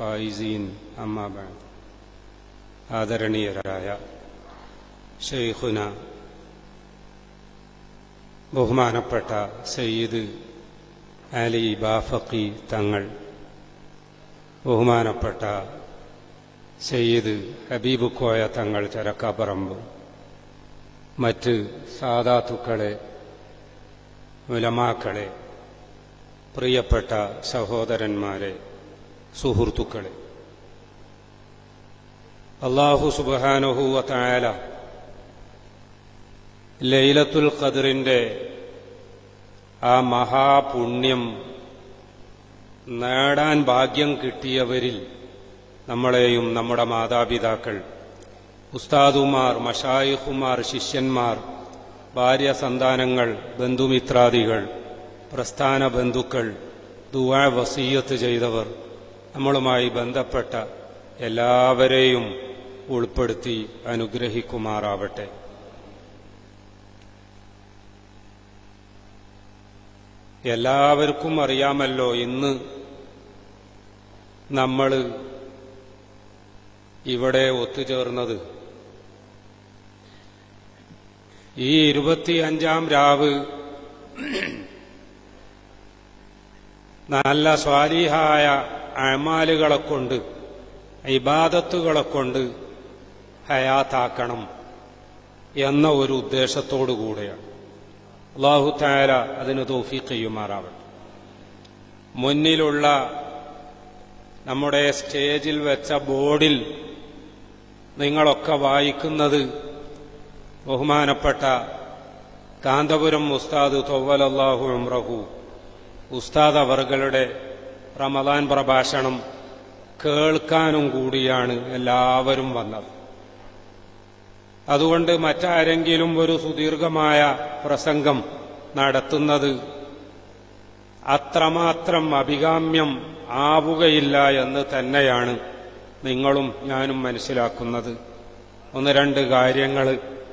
الفائزين أما بعد ആദരണീയരായ ഷെയ്ഖുന ബഹുമാനപ്പെട്ട സയ്യിദ് അലി ബാഫക്കി തങ്ങൾ ബഹുമാനപ്പെട്ട സയ്യിദ് ഹബീബ് കോയ തങ്ങൾ ചരക്കാപ്പറമ്പ് മറ്റ് സാധാത്തുക്കളെ ഉലമാക്കളെ പ്രിയപ്പെട്ട സഹോദരന്മാരെ സുഹൃത്തുക്കളെ അള്ളാഹു സുബാനുഹൂവ തായാല ലൈലത്തുൽ ഖദറിന്റെ ആ മഹാപുണ്യം നേടാൻ ഭാഗ്യം കിട്ടിയവരിൽ നമ്മളെയും നമ്മുടെ മാതാപിതാക്കൾ ഉസ്താദുമാർ മഷായിഖുമാർ ശിഷ്യന്മാർ ഭാര്യ സന്താനങ്ങൾ ബന്ധുമിത്രാദികൾ പ്രസ്ഥാന ബന്ധുക്കൾ ദുവാ വസീയത്ത് ചെയ്തവർ നമ്മളുമായി ബന്ധപ്പെട്ട എല്ലാവരെയും ഉൾപ്പെടുത്തി അനുഗ്രഹിക്കുമാറാവട്ടെ എല്ലാവർക്കും അറിയാമല്ലോ ഇന്ന് നമ്മൾ ഇവിടെ ഒത്തുചേർന്നത് ഈ ഇരുപത്തിയഞ്ചാം രാവ് നല്ല സ്വാലിഹായ അമാലുകളെ കൊണ്ട് ഇബാദത്തുകളെ കൊണ്ട് ഹയാത്താക്കണം എന്ന ഒരു ഉദ്ദേശത്തോടു കൂടെയാണ് അള്ളാഹു താര അതിന് തോഫീഖ് ചെയ്യുമാറാവട്ടെ മുന്നിലുള്ള നമ്മുടെ സ്റ്റേജിൽ വെച്ച ബോർഡിൽ നിങ്ങളൊക്കെ വായിക്കുന്നത് ബഹുമാനപ്പെട്ട കാന്തപുരം ഉസ്താദ് തൊവ്വലല്ലാഹു ഉംറഹു ഉസ്താദ് അവറുകളുടെ റമദാൻ പ്രഭാഷണം കേൾക്കാനും കൂടിയാണ് എല്ലാവരും വന്നത് അതുകൊണ്ട് മറ്റാരെങ്കിലും ഒരു സുദീർഘമായ പ്രസംഗം നടത്തുന്നത് അത്രമാത്രം അഭികാമ്യം ആവുകയില്ല എന്ന് തന്നെയാണ് നിങ്ങളും ഞാനും മനസ്സിലാക്കുന്നത് ഒന്ന് രണ്ട് കാര്യങ്ങൾ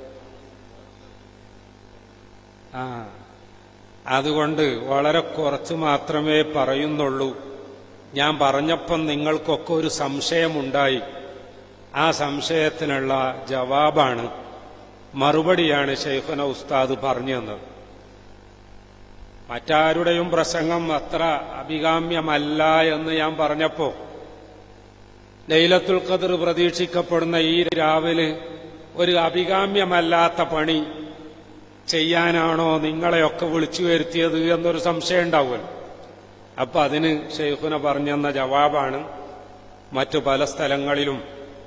ആ അതുകൊണ്ട് വളരെ കുറച്ച് മാത്രമേ പറയുന്നുള്ളൂ ഞാൻ പറഞ്ഞപ്പം നിങ്ങൾക്കൊക്കെ ഒരു സംശയമുണ്ടായി ആ സംശയത്തിനുള്ള ജവാബാണ് മറുപടിയാണ് ഷെയ്ഖുന ഉസ്താദ് പറഞ്ഞു തന്നത് മറ്റാരുടെയും പ്രസംഗം അത്ര അഭികാമ്യമല്ല എന്ന് ഞാൻ പറഞ്ഞപ്പോ ലൈലത്തുൽ ഖദർ പ്രതീക്ഷിക്കപ്പെടുന്ന ഈ രാവിലെ ഒരു അഭികാമ്യമല്ലാത്ത പണി ചെയ്യാനാണോ നിങ്ങളെയൊക്കെ വിളിച്ചു വരുത്തിയത് എന്നൊരു സംശയം ഉണ്ടാവുമല്ലോ അപ്പൊ അതിന് ഷെയ്ഖുന പറഞ്ഞെന്ന ജവാബാണ് മറ്റു പല സ്ഥലങ്ങളിലും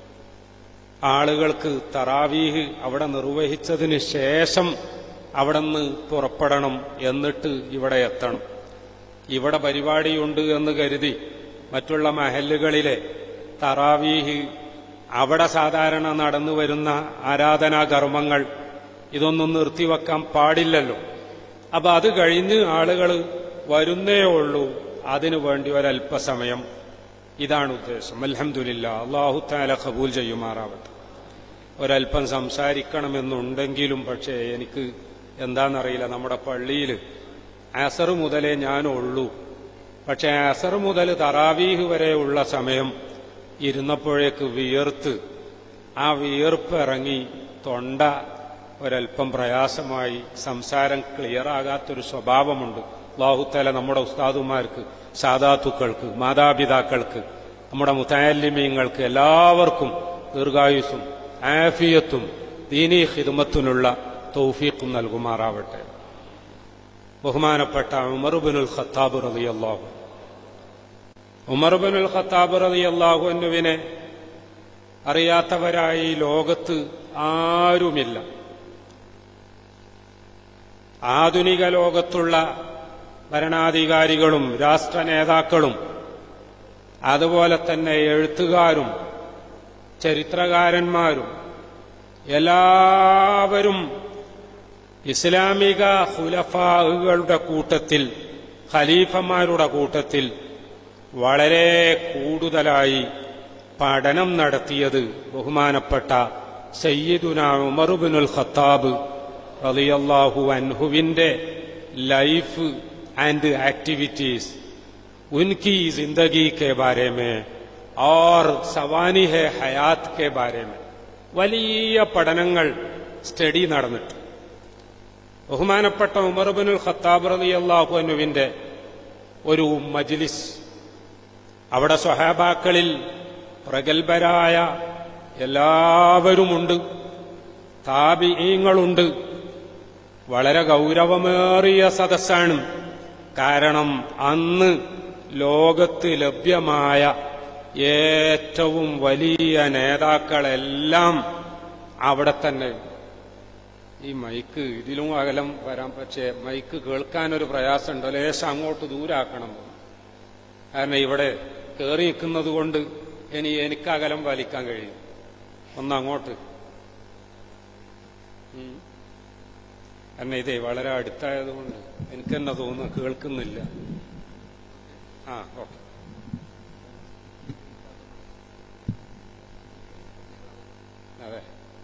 ആളുകൾക്ക് തറാവീഹ് അവിടെ നിർവഹിച്ചതിന് ശേഷം അവിടെ നിന്ന് പുറപ്പെടണം എന്നിട്ട് ഇവിടെ എത്തണം ഇവിടെ പരിപാടിയുണ്ട് എന്ന് കരുതി മറ്റുള്ള മഹല്ലുകളിലെ തറാവീഹ് അവിടെ സാധാരണ നടന്നു വരുന്ന ആരാധനാ കർമ്മങ്ങൾ ഇതൊന്നും നിർത്തിവെക്കാൻ പാടില്ലല്ലോ അപ്പൊ അത് കഴിഞ്ഞ് ആളുകൾ വരുന്നേ ഉള്ളൂ അതിനു വേണ്ടി ഒരല്പസമയം ഇതാണ് ഉദ്ദേശം അലഹമില്ല അള്ളാഹു താല ഖബൂൽ ചെയ്യുമാറാവട്ടെ ഒരല്പം സംസാരിക്കണമെന്നുണ്ടെങ്കിലും പക്ഷേ എനിക്ക് എന്താണെന്നറിയില്ല നമ്മുടെ പള്ളിയിൽ അസർ മുതലേ ഞാനുള്ളൂ പക്ഷേ അസർ മുതൽ തറാവീഹ് വരെയുള്ള സമയം ഇരുന്നപ്പോഴേക്ക് വിയർത്ത് ആ വിയർപ്പ് ഇറങ്ങി തൊണ്ട ഒരല്പം പ്രയാസമായി സംസാരം ക്ലിയർ ആകാത്തൊരു സ്വഭാവമുണ്ട് അള്ളാഹുത്തല നമ്മുടെ ഉസ്താദുമാർക്ക് സാധാത്തുക്കൾക്ക് മാതാപിതാക്കൾക്ക് നമ്മുടെ മുത്താലിമീങ്ങൾക്ക് എല്ലാവർക്കും ദീർഘായുസും ആഫിയത്തും ദീനീ ഹിദ്മത്തിനുള്ള തൗഫീഖും നൽകുമാറാവട്ടെ ബഹുമാനപ്പെട്ട ഉമർബിനുൽ ഖത്താബ് റളിയല്ലാഹു ഉമർബിനുൽ ഖത്താബ് റളിയല്ലാഹുവിനെ അറിയാത്തവരായി ലോകത്ത് ആരുമില്ല ആധുനിക ലോകത്തുള്ള ഭരണാധികാരികളും രാഷ്ട്ര നേതാക്കളും അതുപോലെ തന്നെ എഴുത്തുകാരും ചരിത്രകാരന്മാരും എല്ലാവരും ഇസ്ലാമിക ഹുലഫാകളുടെ കൂട്ടത്തിൽ ഖലീഫമാരുടെ കൂട്ടത്തിൽ വളരെ കൂടുതലായി പഠനം നടത്തിയത് ബഹുമാനപ്പെട്ട സയ്യിദുന ഉമറുബിനുൽ ഖത്താബ് റളിയല്ലാഹു അൻഹുവിന്റെ ലൈഫ് ആൻഡ് ആക്ടിവിറ്റീസ് उनकी जिंदगी के बारे में और സവാനി ഹെ ഹയാത്ത് കെ ബാരെ മേ വലിയ പഠനങ്ങൾ സ്റ്റഡി നടന്നിട്ട് ബഹുമാനപ്പെട്ട ഉമർബിനുൽ ഖത്താബ് റലി അള്ളാഹു അനുവിന്റെ ഒരു മജ്ലിസ് അവിടെ സ്വഹാബാക്കളിൽ പ്രഗത്ഭരായ എല്ലാവരുമുണ്ട് താപിയങ്ങളുണ്ട് വളരെ ഗൗരവമേറിയ സദസ്സാണ് കാരണം അന്ന് ലോകത്ത് ലഭ്യമായ ഏറ്റവും വലിയ നേതാക്കളെല്ലാം അവിടെ തന്നെ ഈ മൈക്ക് ഇതിലും അകലം വരാൻ പക്ഷേ മൈക്ക് കേൾക്കാനൊരു പ്രയാസമുണ്ട് ലേശം അങ്ങോട്ട് ദൂരാക്കണം കാരണം ഇവിടെ കയറി നിൽക്കുന്നത് കൊണ്ട് ഇനി എനിക്ക് അകലം വലിക്കാൻ കഴിയും ഒന്ന് അങ്ങോട്ട് ഉം. കാരണം ഇതേ വളരെ അടുത്തായതുകൊണ്ട് എനിക്ക് തന്നെ തോന്നുന്നു കേൾക്കുന്നില്ല ആ ഓക്കെ അതെ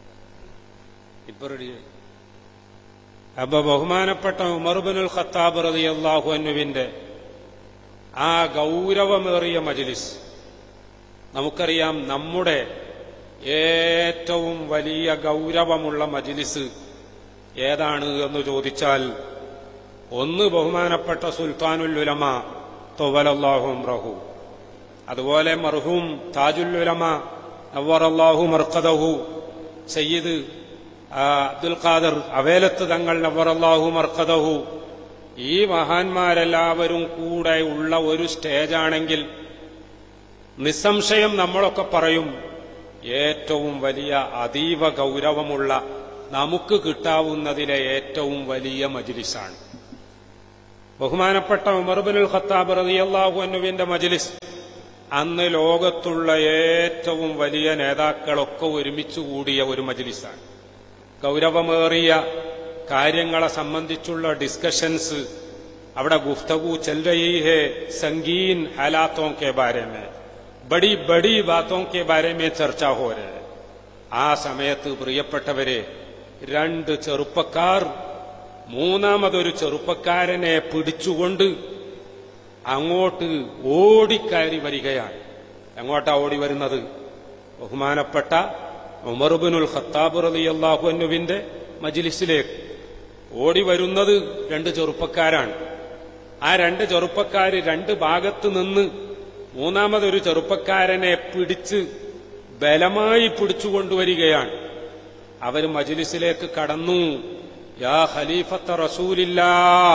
ഇപ്പൊ റെഡി അപ്പൊ ബഹുമാനപ്പെട്ട ഉമർബിനുൽ ഖത്താബ് റതി അള്ളാഹു അനുവിന്റെ ആ ഗൗരവമേറിയ മജ്ലിസ് നമുക്കറിയാം നമ്മുടെ ഏറ്റവും വലിയ ഗൗരവമുള്ള മജ്ലിസ് ഏതാണ് എന്ന് ചോദിച്ചാൽ ഒന്ന് ബഹുമാനപ്പെട്ട സുൽത്താനുൽ ഉലമ തൊവലല്ലാഹും റഹു അതുപോലെ മർഹൂം താജുൽ ഉലമ നവറല്ലാഹു മർക്കദഹു സയ്യിദ് ആ, അബ്ദുൽ ഖാദർ അവേലത്ത് തങ്ങൾ നവറല്ലാഹു മർക്കദഹു ഈ മഹാന്മാരെല്ലാവരും കൂടെ ഉള്ള ഒരു സ്റ്റേജാണെങ്കിൽ നിസ്സംശയം നമ്മളൊക്കെ പറയും ഏറ്റവും വലിയ അതീവ ഗൗരവമുള്ള നമുക്ക് കിട്ടാവുന്നതിലെ ഏറ്റവും വലിയ മജ്ലിസാണ് ബഹുമാനപ്പെട്ട ഉമർബിനുൽ ഖത്താബ് റളിയല്ലാഹു അൻഹുവിന്റെ മജ്ലിസ് അന്ന് ലോകത്തുള്ള ഏറ്റവും വലിയ നേതാക്കളൊക്കെ ഒരുമിച്ച് കൂടിയ ഒരു മജ്ലിസാണ് ഗൗരവമേറിയ കാര്യങ്ങളെ സംബന്ധിച്ചുള്ള ഡിസ്കഷൻസ് അവിടെ ഗുഫ്തഗു ചൽ രही है संगीन हालातों के बारे में बड़ी बड़ी बातों के बारे में ചർച്ച हो रहे हैं ആ സമയത്ത് പ്രിയപ്പെട്ടവരെ രണ്ട് ചെറുപ്പക്കാർ മൂന്നാമതൊരു ചെറുപ്പക്കാരനെ പിടിച്ചുകൊണ്ട് അങ്ങോട്ട് ഓടിക്കയറി വരികയാണ് എങ്ങോട്ടാ ഓടി വരുന്നത് ബഹുമാനപ്പെട്ട ഉമർബിനുൽ ഖത്താബ് റളിയല്ലാഹു അൻഹുവിന്റെ മജ്ലിസിലേക്ക് ഓടി വരുന്നത് രണ്ട് ചെറുപ്പക്കാരാണ് ആ രണ്ട് ചെറുപ്പക്കാര് രണ്ട് ഭാഗത്ത് നിന്ന് മൂന്നാമതൊരു ചെറുപ്പക്കാരനെ പിടിച്ച് ബലമായി പിടിച്ചുകൊണ്ടുവരികയാണ് അവർ മജ്ലിസിലേക്ക് കടന്നു യാ ഖലീഫത്ത റസൂലില്ലാ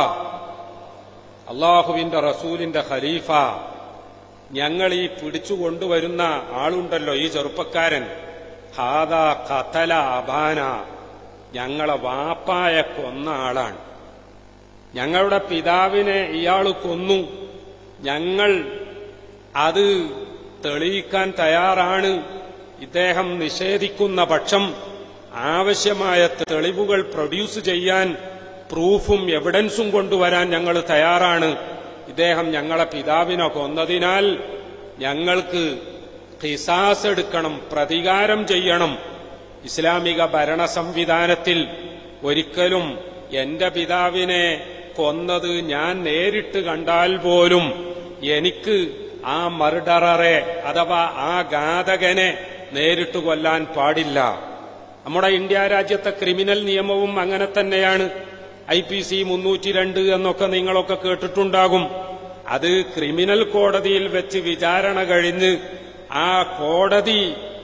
അള്ളാഹുവിന്റെ റസൂലിന്റെ ഖലീഫ ഞങ്ങൾ ഈ പിടിച്ചു കൊണ്ടുവരുന്ന ആളുണ്ടല്ലോ ഈ ചെറുപ്പക്കാരൻ ഹാദ ഖതല അബാന ഞങ്ങളെ വാപ്പായ കൊന്ന ആളാണ് ഞങ്ങളുടെ പിതാവിനെ ഇയാൾ കൊന്നു ഞങ്ങൾ അത് തെളിയിക്കാൻ തയ്യാറാണ് ഇദ്ദേഹം നിഷേധിക്കുന്ന പക്ഷം ആവശ്യമായ തെളിവുകൾ പ്രൊഡ്യൂസ് ചെയ്യാൻ പ്രൂഫും എവിഡൻസും കൊണ്ടുവരാൻ ഞങ്ങൾ തയ്യാറാണ് ഇദ്ദേഹം ഞങ്ങളെ പിതാവിനെ കൊന്നതിനാൽ ഞങ്ങൾക്ക് ഖിസാസ് എടുക്കണം പ്രതികാരം ചെയ്യണം ഇസ്ലാമിക ഭരണ സംവിധാനത്തിൽ ഒരിക്കലും എന്റെ പിതാവിനെ കൊന്നത് ഞാൻ നേരിട്ട് കണ്ടാൽ പോലും എനിക്ക് ആ മർഡററെ അഥവാ ആ ഘാതകനെ നേരിട്ട് കൊല്ലാൻ പാടില്ല നമ്മുടെ ഇന്ത്യ രാജ്യത്തെ ക്രിമിനൽ നിയമവും അങ്ങനെ തന്നെയാണ് ഐ പി സി മുന്നൂറ്റി രണ്ട് എന്നൊക്കെ നിങ്ങളൊക്കെ കേട്ടിട്ടുണ്ടാകും അത് ക്രിമിനൽ കോടതിയിൽ വെച്ച് വിചാരണ കഴിഞ്ഞ് ആ കോടതി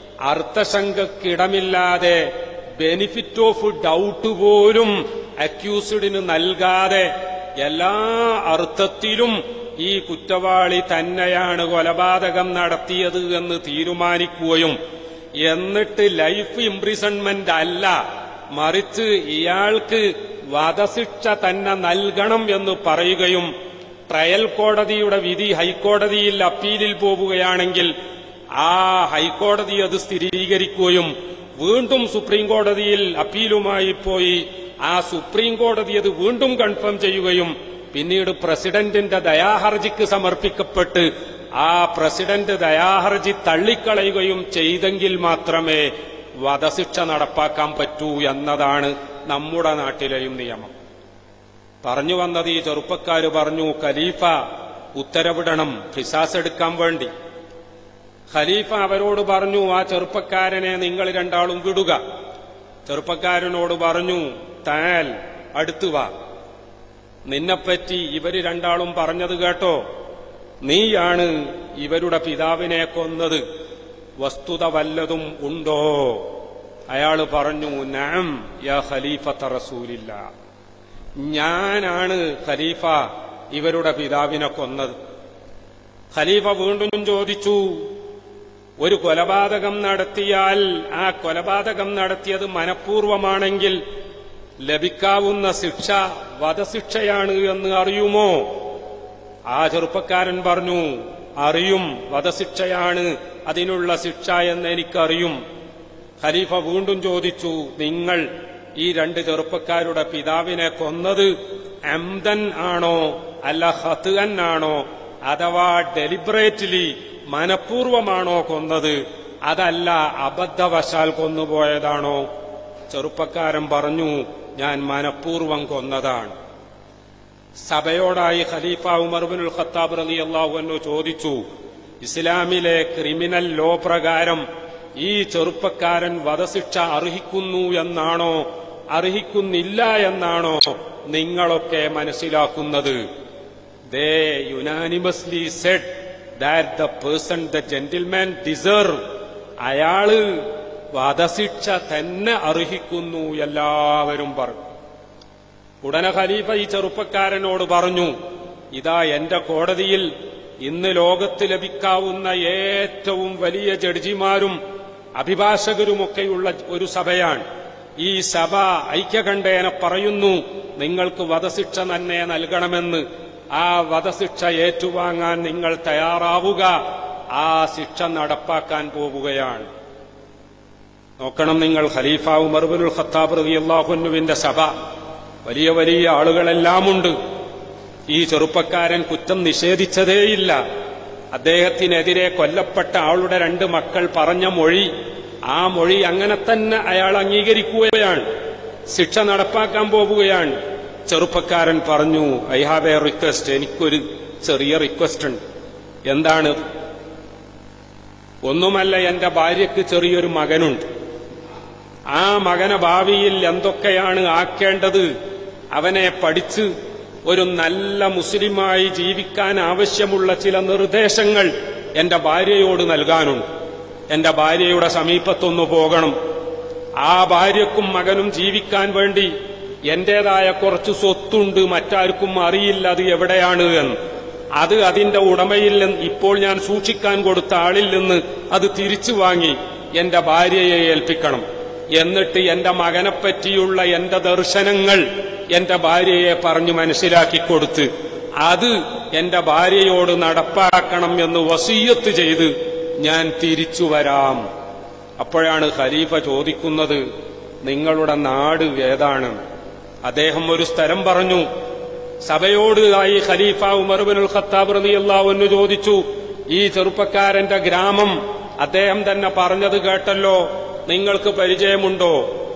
അർത്ഥശങ്കക്കിടമില്ലാതെ ബെനിഫിറ്റ് ഓഫ് ഡൗട്ട് പോലും അക്യൂസ്ഡിന് നൽകാതെ എല്ലാ അർത്ഥത്തിലും ഈ കുറ്റവാളി തന്നെയാണ് കൊലപാതകം നടത്തിയത് എന്ന് തീരുമാനിക്കുകയും എന്നിട്ട് ലൈഫ് ഇംപ്രിസൺമെന്റ് അല്ല മറിച്ച് ഇയാൾക്ക് വധശിക്ഷ തന്നെ നൽകണം എന്ന് പറയുകയും ട്രയൽ കോടതിയുടെ വിധി ഹൈക്കോടതിയിൽ അപ്പീലിൽ പോവുകയാണെങ്കിൽ ആ ഹൈക്കോടതി അത് സ്ഥിരീകരിക്കുകയും വീണ്ടും സുപ്രീം കോടതിയിൽ അപ്പീലുമായി പോയി ആ സുപ്രീം കോടതി അത് വീണ്ടും കൺഫേം ചെയ്യുകയും പിന്നീട് പ്രസിഡന്റിന്റെ ദയാഹർജിക്ക് സമർപ്പിക്കപ്പെട്ട് ആ പ്രസിഡന്റ് ദയാഹർജി തള്ളിക്കളയുകയും ചെയ്തെങ്കിൽ മാത്രമേ വധശിക്ഷ നടപ്പാക്കാൻ പറ്റൂ എന്നതാണ് നമ്മുടെ നാട്ടിലെയും നിയമം പറഞ്ഞു വന്നത് ഈ ചെറുപ്പക്കാര് പറഞ്ഞു ഖലീഫ ഉത്തരവിടണം ഖിസാസ് എടുക്കാൻ വേണ്ടി ഖലീഫ അവരോട് പറഞ്ഞു ആ ചെറുപ്പക്കാരനെ നിങ്ങൾ രണ്ടാളും വിടുക ചെറുപ്പക്കാരനോട് പറഞ്ഞു താൽ അടുത്തു വാ നിന്നെപ്പറ്റി ഇവര് രണ്ടാളും പറഞ്ഞത് കേട്ടോ നീയാണ് ഇവരുടെ പിതാവിനെ കൊന്നത് വസ്തുത വല്ലതും ഉണ്ടോ അയാള് പറഞ്ഞു നാം യാ ഖലീഫത്ത റസൂലില്ല ഞാനാണ് ഖലീഫ ഇവരുടെ പിതാവിനെ കൊന്നത് ഖലീഫ വീണ്ടും ചോദിച്ചു ഒരു കൊലപാതകം നടത്തിയാൽ ആ കൊലപാതകം നടത്തിയത് മനഃപൂർവമാണെങ്കിൽ ലഭിക്കാവുന്ന ശിക്ഷ വധശിക്ഷയാണ് എന്ന് അറിയുമോ ആ ചെറുപ്പക്കാരൻ പറഞ്ഞു അറിയും വധശിക്ഷയാണ് അതിനുള്ള ശിക്ഷ എന്ന് എനിക്കറിയും ഖലീഫ വീണ്ടും ചോദിച്ചു നിങ്ങൾ ഈ രണ്ട് ചെറുപ്പക്കാരുടെ പിതാവിനെ കൊന്നത് അംദൻ ആണോ അല്ല ഹത്തുഅൻ ആണോ അഥവാ ഡെലിബറേറ്റ്ലി മനഃപൂർവമാണോ കൊന്നത് അതല്ല അബദ്ധവശാൽ കൊന്നുപോയതാണോ ചെറുപ്പക്കാരൻ പറഞ്ഞു ഞാൻ മനഃപൂർവം കൊന്നതാണ് സഭയോടായി ഖലീഫ ഉമർബിനുൽ ഖത്താബ് റലി അള്ളാഹു ചോദിച്ചു ഇസ്ലാമിലെ ക്രിമിനൽ ലോ പ്രകാരം ഈ ചെറുപ്പക്കാരൻ വധശിക്ഷ അർഹിക്കുന്നു എന്നാണോ അർഹിക്കുന്നില്ല എന്നാണോ നിങ്ങളൊക്കെ മനസ്സിലാക്കുന്നത് they unanimously said that the person the gentleman deserve അയാള് വധശിക്ഷ തന്നെ അർഹിക്കുന്നു എല്ലാവരും പറഞ്ഞു ഉടനെ ഖലീഫ ഈ ചെറുപ്പക്കാരനോട് പറഞ്ഞു ഇതാ എന്റെ കോടതിയിൽ ഇന്ന് ലോകത്ത് ലഭിക്കാവുന്ന ഏറ്റവും വലിയ ജഡ്ജിമാരും അഭിഭാഷകരുമൊക്കെയുള്ള ഒരു സഭയാണ് ഈ സഭ ഐക്യകണ്ഠേന പറയുന്നു നിങ്ങൾക്ക് വധശിക്ഷ തന്നെ നൽകണമെന്ന് ആ വധശിക്ഷ ഏറ്റുവാങ്ങാൻ നിങ്ങൾ തയ്യാറാവുക ആ ശിക്ഷ നടപ്പാക്കാൻ പോവുകയാണ് നോക്കണം നിങ്ങൾ ഖലീഫ ഉമർബുൽ ഖത്താബ് റളിയല്ലാഹുവിന്റെ സഭ വലിയ വലിയ ആളുകളെല്ലാമുണ്ട് ഈ ചെറുപ്പക്കാരൻ കുറ്റം നിഷേധിച്ചതേയില്ല അദ്ദേഹത്തിനെതിരെ കൊല്ലപ്പെട്ട ആളുടെ രണ്ട് മക്കൾ പറഞ്ഞ മൊഴി ആ മൊഴി അങ്ങനെ തന്നെ അയാൾ അംഗീകരിക്കുകയാണ് ശിക്ഷ നടപ്പാക്കാൻ പോവുകയാണ് ചെറുപ്പക്കാരൻ പറഞ്ഞു ഐ ഹാവ് എ റിക്വസ്റ്റ് എനിക്കൊരു ചെറിയ റിക്വസ്റ്റ് ഉണ്ട് എന്താണ് ഒന്നുമല്ല എന്റെ ഭാര്യയ്ക്ക് ചെറിയൊരു മകനുണ്ട് ആ മകനെ ഭാവിയിൽ എന്തൊക്കെയാണ് ആക്കേണ്ടത് അവനെ പഠിച്ച് ഒരു നല്ല മുസ്ലിമായി ജീവിക്കാൻ ആവശ്യമുള്ള ചില നിർദ്ദേശങ്ങൾ എന്റെ ഭാര്യയോട് നൽകാനുണ്ട് എന്റെ ഭാര്യയുടെ സമീപത്തൊന്നു പോകണം ആ ഭാര്യക്കും മകനും ജീവിക്കാൻ വേണ്ടി എന്റേതായ കുറച്ച് സ്വത്തുണ്ട് മറ്റാർക്കും അറിയില്ല അത് എവിടെയാണ് എന്ന് അത് അതിന്റെ ഉടമയിൽ നിന്ന് ഇപ്പോൾ ഞാൻ സൂക്ഷിക്കാൻ കൊടുത്ത ആളിൽ നിന്ന് അത് തിരിച്ചു വാങ്ങി എന്റെ ഭാര്യയെ ഏൽപ്പിക്കണം എന്നിട്ട് എന്റെ മകനെപ്പറ്റിയുള്ള എന്റെ ദർശനങ്ങൾ എന്റെ ഭാര്യയെ പറഞ്ഞു മനസ്സിലാക്കി കൊടുത്ത് അത് എന്റെ ഭാര്യയോട് നടപ്പാക്കണം എന്ന് വസീയത്ത് ചെയ്ത് ഞാൻ തിരിച്ചു വരാം അപ്പോഴാണ് ഖലീഫ ചോദിക്കുന്നത് നിങ്ങളുടെ നാട് ഏതാണ് അദ്ദേഹം ഒരു സ്ഥലം പറഞ്ഞു സഭയോട് ആയി ഖലീഫ ഉമർബിനുൽ ഖത്താബ് റളിയല്ലാഹു ചോദിച്ചു ഈ ചെറുപ്പക്കാരന്റെ ഗ്രാമം അദ്ദേഹം തന്നെ പറഞ്ഞത് കേട്ടല്ലോ നിങ്ങൾക്ക് പരിചയമുണ്ടോ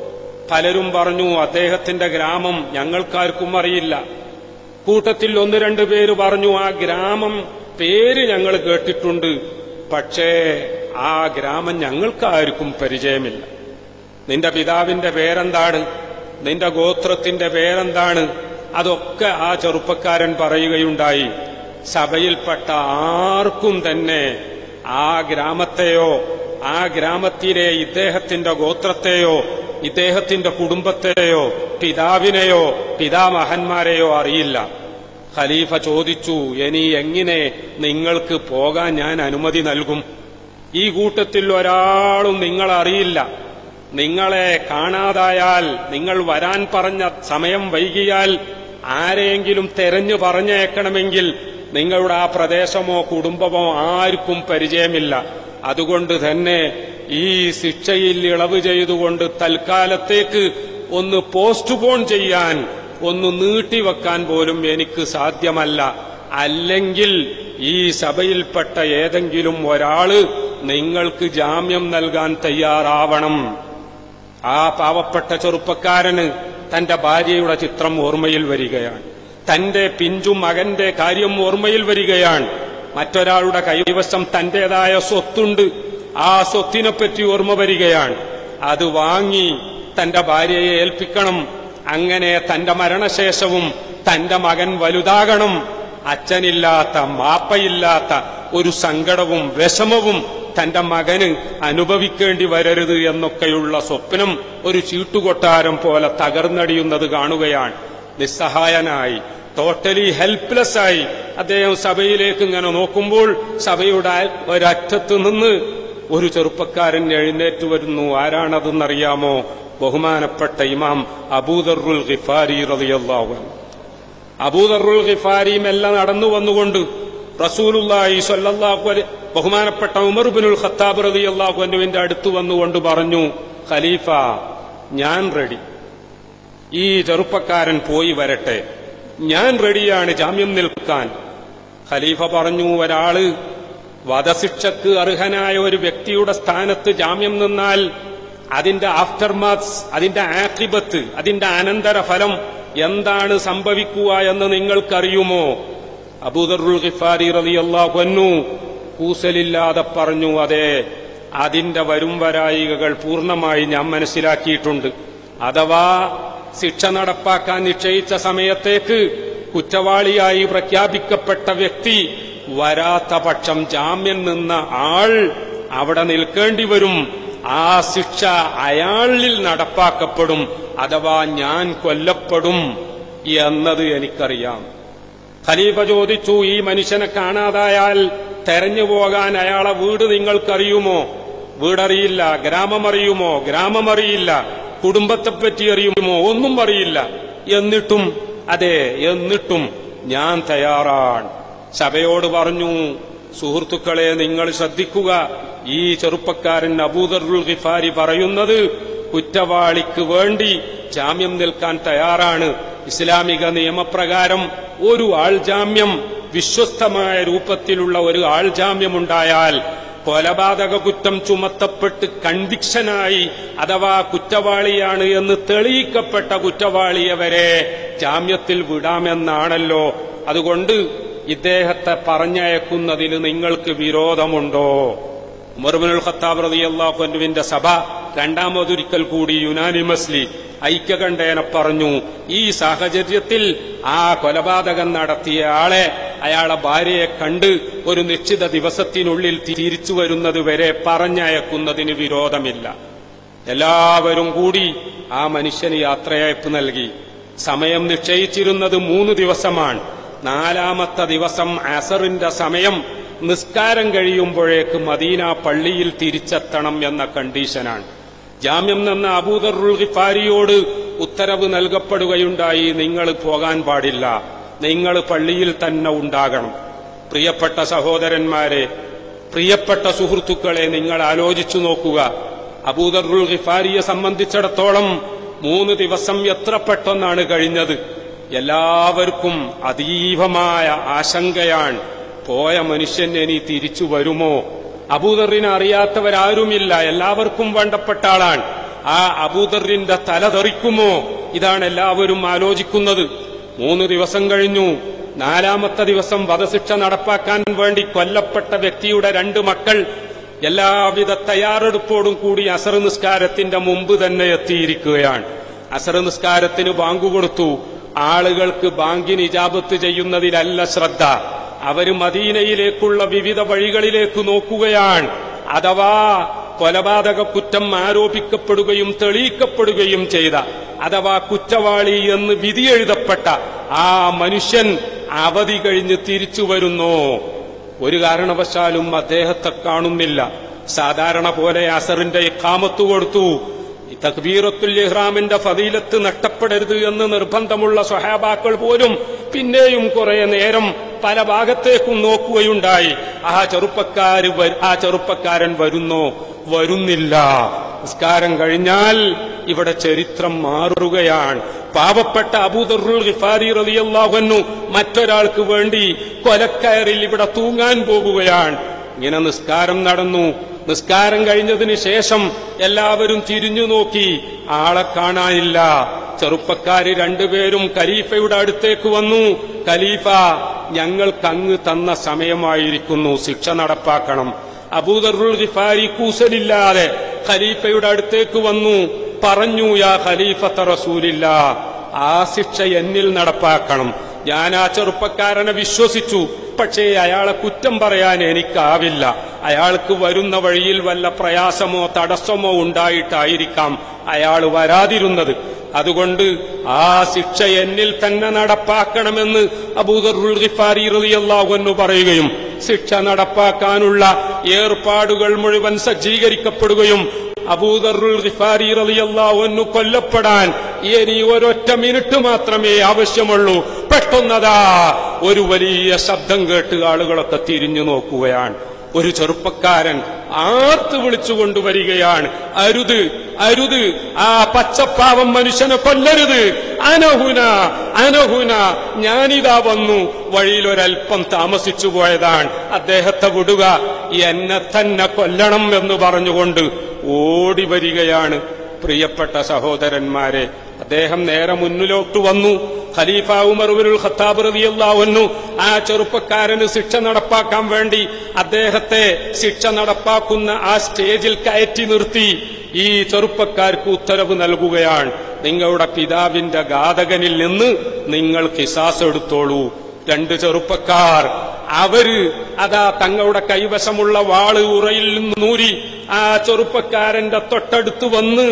പലരും പറഞ്ഞു അദ്ദേഹത്തിന്റെ ഗ്രാമം ഞങ്ങൾക്കാർക്കും അറിയില്ല കൂട്ടത്തിൽ ഒന്ന് രണ്ട് പേര് പറഞ്ഞു ആ ഗ്രാമം പേര് ഞങ്ങൾ കേട്ടിട്ടുണ്ട് പക്ഷേ ആ ഗ്രാമം ഞങ്ങൾക്കാർക്കും പരിചയമില്ല നിന്റെ പിതാവിന്റെ പേരെന്താണ് നിന്റെ ഗോത്രത്തിന്റെ പേരെന്താണ് അതൊക്കെ ആ ചെറുപ്പക്കാരൻ പറയുകയുണ്ടായി സഭയിൽപ്പെട്ട ആർക്കും തന്നെ ആ ഗ്രാമത്തെയോ ആ ഗ്രാമത്തിലെ ഇദ്ദേഹത്തിന്റെ ഗോത്രത്തെയോ ഇദ്ദേഹത്തിന്റെ കുടുംബത്തെയോ പിതാവിനെയോ പിതാമഹന്മാരെയോ അറിയില്ല ഖലീഫ ചോദിച്ചു ഇനി എങ്ങനെ നിങ്ങൾക്ക് പോകാൻ ഞാൻ അനുമതി നൽകും ഈ കൂട്ടത്തിൽ ഒരാളും നിങ്ങളറിയില്ല നിങ്ങളെ കാണാതായാൽ നിങ്ങൾ വരാൻ പറഞ്ഞ സമയം വൈകിയാൽ ആരെയെങ്കിലും തെരഞ്ഞു പറഞ്ഞേക്കണമെങ്കിൽ നിങ്ങളുടെ ആ പ്രദേശമോ കുടുംബമോ ആർക്കും പരിചയമില്ല അതുകൊണ്ട് തന്നെ ഈ ശിക്ഷയിൽ ഇളവ് ചെയ്തുകൊണ്ട് തൽക്കാലത്തേക്ക് ഒന്ന് പോസ്റ്റ്പോൺ ചെയ്യാൻ ഒന്ന് നീട്ടിവെക്കാൻ പോലും എനിക്ക് സാധ്യമല്ല അല്ലെങ്കിൽ ഈ സഭയിൽപ്പെട്ട ഏതെങ്കിലും ഒരാള് നിങ്ങൾക്ക് ജാമ്യം നൽകാൻ തയ്യാറാവണം ആ പാവപ്പെട്ട ചെറുപ്പക്കാരന് തന്റെ ഭാര്യയുടെ ചിത്രം ഓർമ്മയിൽ വരികയാണ് തന്റെ പിഞ്ചു മകന്റെ കാര്യം ഓർമ്മയിൽ വരികയാണ് മറ്റൊരാളുടെ കൈവശം തന്റേതായ സ്വത്തുണ്ട് ആ സ്വത്തിനെപ്പറ്റി ഓർമ്മ വരികയാണ് അത് വാങ്ങി തന്റെ ഭാര്യയെ ഏൽപ്പിക്കണം അങ്ങനെ തന്റെ മരണശേഷവും തന്റെ മകൻ വലുതാകണം അച്ഛനില്ലാത്ത മാപ്പയില്ലാത്ത ഒരു സങ്കടവും വിഷമവും തന്റെ മകന് അനുഭവിക്കേണ്ടി വരരുത് എന്നൊക്കെയുള്ള സ്വപ്നം ഒരു ചീട്ടുകൊട്ടാരം പോലെ തകർന്നടിയുന്നത് കാണുകയാണ് നിസ്സഹായനായി ടോട്ടലി ഹെൽപ്ലെസ് ആയി അദ്ദേഹം സഭയിലേക്ക് ഇങ്ങനെ നോക്കുമ്പോൾ സഭയുടെ അയൽ- ഒരറ്റത്ത് നിന്ന് ഒരു ചെറുപ്പക്കാരൻ എഴുന്നേറ്റ് വരുന്നു ആരാണതെന്നറിയാമോ ബഹുമാനപ്പെട്ട ഇമാം അബൂദറുൽ ഖിഫാരി റളിയല്ലാഹു അൻഹു അബൂദറുൽ ഖിഫാരിയും എല്ലാം നടന്നു വന്നുകൊണ്ട് റസൂലുള്ളാഹി സ്വല്ലല്ലാഹു അലൈഹി ബഹുമാനപ്പെട്ട ഉമർ ബിനുൽ ഖത്താബ് റളിയല്ലാഹു അൻഹുവിന്റെ അടുത്ത് വന്നുകൊണ്ട് പറഞ്ഞു ഖലീഫ ഞാൻ റെഡി ഈ ചെറുപ്പക്കാരൻ പോയി വരട്ടെ ഞാൻ റെഡിയാണ് ജാമ്യം നിൽക്കാൻ ഖലീഫ പറഞ്ഞു ഒരാള് വധശിക്ഷക്ക് അർഹനായ ഒരു വ്യക്തിയുടെ സ്ഥാനത്ത് ജാമ്യം നിന്നാൽ അതിന്റെ ആഫ്റ്റർ മാർക്സ് അതിന്റെ ആക്രിബത്ത് അതിന്റെ അനന്തരഫലം എന്താണ് സംഭവിക്കുക എന്ന് നിങ്ങൾക്കറിയുമോ അബൂദറുൽ ഖിഫാരി റളിയല്ലാഹു അൻഹു കൂസലില്ലാതെ പറഞ്ഞു അതെ അതിന്റെ വരും വരായികകൾ പൂർണ്ണമായി ഞാൻ മനസ്സിലാക്കിയിട്ടുണ്ട് അഥവാ ശിക്ഷ നടപ്പാക്കാൻ നിശ്ചയിച്ച സമയത്തേക്ക് കുറ്റവാളിയായി പ്രഖ്യാപിക്കപ്പെട്ട വ്യക്തി വരാത്ത പക്ഷം ജാമ്യം നിന്ന ആൾ അവിടെ നിൽക്കേണ്ടി വരും ആ ശിക്ഷ അയാളിൽ നടപ്പാക്കപ്പെടും അഥവാ ഞാൻ കൊല്ലപ്പെടും എന്നത് എനിക്കറിയാം ഖലീഫ ചോദിച്ചു ഈ മനുഷ്യനെ കാണാതായാൽ തെരഞ്ഞു പോകാൻ അയാളെ വീട് നിങ്ങൾക്കറിയുമോ വീടറിയില്ല ഗ്രാമം അറിയുമോ ഗ്രാമം അറിയില്ല കുടുംബത്തെപ്പറ്റി അറിയുമോ ഒന്നും അറിയില്ല എന്നിട്ടും അതെ എന്നിട്ടും ഞാൻ തയ്യാറാണ് സഭയോട് പറഞ്ഞു സുഹൃത്തുക്കളെ നിങ്ങൾ ശ്രദ്ധിക്കുക ഈ ചെറുപ്പക്കാരൻ അബൂദറുൽ ഖിഫാരി പറയുന്നത് കുറ്റവാളിക്ക് വേണ്ടി ജാമ്യം നിൽക്കാൻ തയ്യാറാണ് ഇസ്ലാമിക നിയമപ്രകാരം ഒരു ആൾ ജാമ്യം വിശ്വസ്തമായ രൂപത്തിലുള്ള ഒരു ആൾ ജാമ്യമുണ്ടായാൽ കൊലപാതക കുറ്റം ചുമത്തപ്പെട്ട് കൺവിക്ഷനായി അഥവാ കുറ്റവാളിയാണ് എന്ന് തെളിയിക്കപ്പെട്ട കുറ്റവാളിയെ വരെ ജാമ്യത്തിൽ വിടാമെന്നാണല്ലോ അതുകൊണ്ട് ഇദ്ദേഹത്തെ പറഞ്ഞയക്കുന്നതിന് നിങ്ങൾക്ക് വിരോധമുണ്ടോ ഉമർബിനുൽ ഖത്താബ് റളിയല്ലാഹു അൻഹുവിന്റെ സഭ രണ്ടാമതൊരിക്കൽ കൂടി യുനാനിമസ്ലി ഐക്യകണ്ഠേന പറഞ്ഞു ഈ സാഹചര്യത്തിൽ ആ കൊലപാതകം നടത്തിയ ആളെ അയാളെ ഭാര്യയെ കണ്ട് ഒരു നിശ്ചിത ദിവസത്തിനുള്ളിൽ തിരിച്ചു വരുന്നത് വരെ പറഞ്ഞയക്കുന്നതിന് വിരോധമില്ല എല്ലാവരും കൂടി ആ മനുഷ്യന് യാത്രയയപ്പ് നൽകി സമയം നിശ്ചയിച്ചിരുന്നത് മൂന്ന് ദിവസമാണ് നാലാമത്തെ ദിവസം അസറിന്റെ സമയം നിസ്കാരം കഴിയുമ്പോഴേക്ക് മദീന പള്ളിയിൽ തിരിച്ചെത്തണം എന്ന കണ്ടീഷനാണ് ജാമ്യം നിന്ന അബൂദറുൽ ഖിഫാരിയോട് ഉത്തരവ് നൽകപ്പെടുകയുണ്ടായി നിങ്ങൾ പോകാൻ പാടില്ല നിങ്ങൾ പള്ളിയിൽ തന്നെ ഉണ്ടാകണം പ്രിയപ്പെട്ട സഹോദരന്മാരെ പ്രിയപ്പെട്ട സുഹൃത്തുക്കളെ നിങ്ങൾ ആലോചിച്ചു നോക്കുക അബൂദറുൽ ഖിഫാരിയെ സംബന്ധിച്ചിടത്തോളം മൂന്ന് ദിവസം എത്ര പെട്ടെന്നാണ് കഴിഞ്ഞത് എല്ലാവർക്കും അതീവമായ ആശങ്കയാണ് പോയ മനുഷ്യൻ ഇനി തിരിച്ചു വരുമോ അബൂദറിനെ അറിയാത്തവരാരുമില്ല എല്ലാവർക്കും വേണ്ടപ്പെട്ട ആളാണ് ആ അബൂദറിന്റെ തല തെറിക്കുമോ ഇതാണ് എല്ലാവരും ആലോചിക്കുന്നത് മൂന്ന് ദിവസം കഴിഞ്ഞു നാലാമത്തെ ദിവസം വധശിക്ഷ നടപ്പാക്കാൻ വേണ്ടി കൊല്ലപ്പെട്ട വ്യക്തിയുടെ രണ്ട് മക്കൾ എല്ലാവിധ തയ്യാറെടുപ്പോടും കൂടി അസർ നിസ്കാരത്തിന്റെ മുമ്പ് തന്നെ എത്തിയിരിക്കുകയാണ് അസർ നിസ്കാരത്തിന് ബാങ്ക് കൊടുത്തു ആളുകൾക്ക് ബാങ്കിന് ഇജാബത്ത് ചെയ്യുന്നതിലല്ല ശ്രദ്ധ അവര് മദീനയിലേക്കുള്ള വിവിധ വഴികളിലേക്ക് നോക്കുകയാണ് അഥവാ കൊലപാതക കുറ്റം ആരോപിക്കപ്പെടുകയും തെളിയിക്കപ്പെടുകയും ചെയ്ത അഥവാ കുറ്റവാളി എന്ന് വിധിയെഴുതപ്പെട്ട ആ മനുഷ്യൻ അവധി കഴിഞ്ഞ് തിരിച്ചു വരുന്നോ ഒരു കാരണവശാലും അദ്ദേഹത്തെ കാണുന്നില്ല സാധാരണ പോലെ അസറിന്റെ ഇഖാമത്ത് കൊടുത്തു ഈ തക്ബീറത്തുൽ ഇഹ്റാമിന്റെ ഫതീലത്ത് നഷ്ടപ്പെടരുത് എന്ന് നിർബന്ധമുള്ള സ്വഹാബാക്കൾ പോലും പിന്നെയും കുറെ നേരം പല ഭാഗത്തേക്കും നോക്കുകയുണ്ടായി ആ ചെറുപ്പക്കാര് വ- ആ ചെറുപ്പക്കാരൻ വരുന്നോ വരുന്നില്ല നിസ്കാരം കഴിഞ്ഞാൽ ഇവിടെ ചരിത്രം മാറുകയാണ് പാവപ്പെട്ട അബൂദറുൽ ഖിഫാരി റളിയല്ലാഹു അൻഹു മറ്റൊരാൾക്ക് വേണ്ടി കൊലക്കയറിൽ ഇവിടെ തൂങ്ങാൻ പോകുകയാണ് ഇങ്ങനെ നിസ്കാരം നടന്നു നിസ്കാരം കഴിഞ്ഞതിന് ശേഷം എല്ലാവരും തിരിഞ്ഞു നോക്കി ആളെ കാണാനില്ല ചെറുപ്പക്കാര് രണ്ടുപേരും ഖലീഫയുടെ അടുത്തേക്ക് വന്നു ഖലീഫ ഞങ്ങൾക്ക് അങ്ങ് തന്ന സമയമായിരിക്കുന്നു ശിക്ഷ നടപ്പാക്കണം അബൂദറുൽ ഖിഫാരി കൂസലില്ലാതെ ഖലീഫയുടെ അടുത്തേക്ക് വന്നു പറഞ്ഞു യാ ഖലീഫത്ത റസൂലില്ല ആ ശിക്ഷ എന്നിൽ നടപ്പാക്കണം ഞാൻ ആ ചെറുപ്പക്കാരനെ വിശ്വസിച്ചു പക്ഷേ അയാളെ കുറ്റം പറയാൻ എനിക്കാവില്ല അയാൾക്ക് വരുന്ന വഴിയിൽ വല്ല പ്രയാസമോ തടസ്സമോ ഉണ്ടായിട്ടായിരിക്കാം അയാൾ വരാതിരുന്നത് അതുകൊണ്ട് ആ ശിക്ഷ എന്നിൽ തന്നെ നടപ്പാക്കണമെന്ന് അബൂദറുൽ ഖിഫാരി റളിയല്ലാഹു അൻഹു പറയുകയും ശിക്ഷ നടപ്പാക്കാനുള്ള ഏർപ്പാടുകൾ മുഴുവൻ സജ്ജീകരിക്കപ്പെടുകയും അബൂദറുൽ ഖിഫാരി റളിയല്ലാഹു അൻഹു കൊല്ലപ്പെടാൻ ഇനി ഒരൊറ്റ മിനിറ്റ് മാത്രമേ ആവശ്യമുള്ളൂ പെട്ടെന്നതാ ഒരു വലിയ ശബ്ദം കേട്ട് ആളുകളൊക്കെ തിരിഞ്ഞു നോക്കുകയാണ് ഒരു ചെറുപ്പക്കാരൻ ആർത്ത് വിളിച്ചുകൊണ്ടുവരികയാണ് അരുത് അരുത് ആ പച്ചപ്പാവം മനുഷ്യനെ കൊല്ലരുത് അനഹുന അനഹുന ഞാനിതാ വന്നു വഴിയിൽ ഒരൽപ്പം താമസിച്ചു പോയതാണ് അദ്ദേഹത്തെ വിടുക എന്നെ തന്നെ കൊല്ലണം എന്ന് പറഞ്ഞുകൊണ്ട് ഓടി വരികയാണ് പ്രിയപ്പെട്ട സഹോദരന്മാരെ അദ്ദേഹം നേരെ മുന്നിലോട്ട് വന്നു ഖലീഫ ഉമർബുൽ ഖത്താബ് റളിയല്ലാഹു ആ ചെറുപ്പക്കാരന് ശിക്ഷ നടപ്പാക്കാൻ വേണ്ടി അദ്ദേഹത്തെ ശിക്ഷ നടപ്പാക്കുന്ന ആ സ്റ്റേജിൽ കയറ്റി നിർത്തി ഈ ചെറുപ്പക്കാർക്ക് ഉത്തരവ് നൽകുകയാണ് നിങ്ങളുടെ പിതാവിന്റെ ഘാതകനിൽ നിന്ന് നിങ്ങൾ കിസാസ് എടുത്തോളൂ രണ്ട് ചെറുപ്പക്കാർ അവര് അതാ തങ്ങളുടെ കൈവശമുള്ള വാള് ഉറയിൽ നിന്ന് നൂരി ആ ചെറുപ്പക്കാരന്റെ തൊട്ടടുത്ത് വന്ന്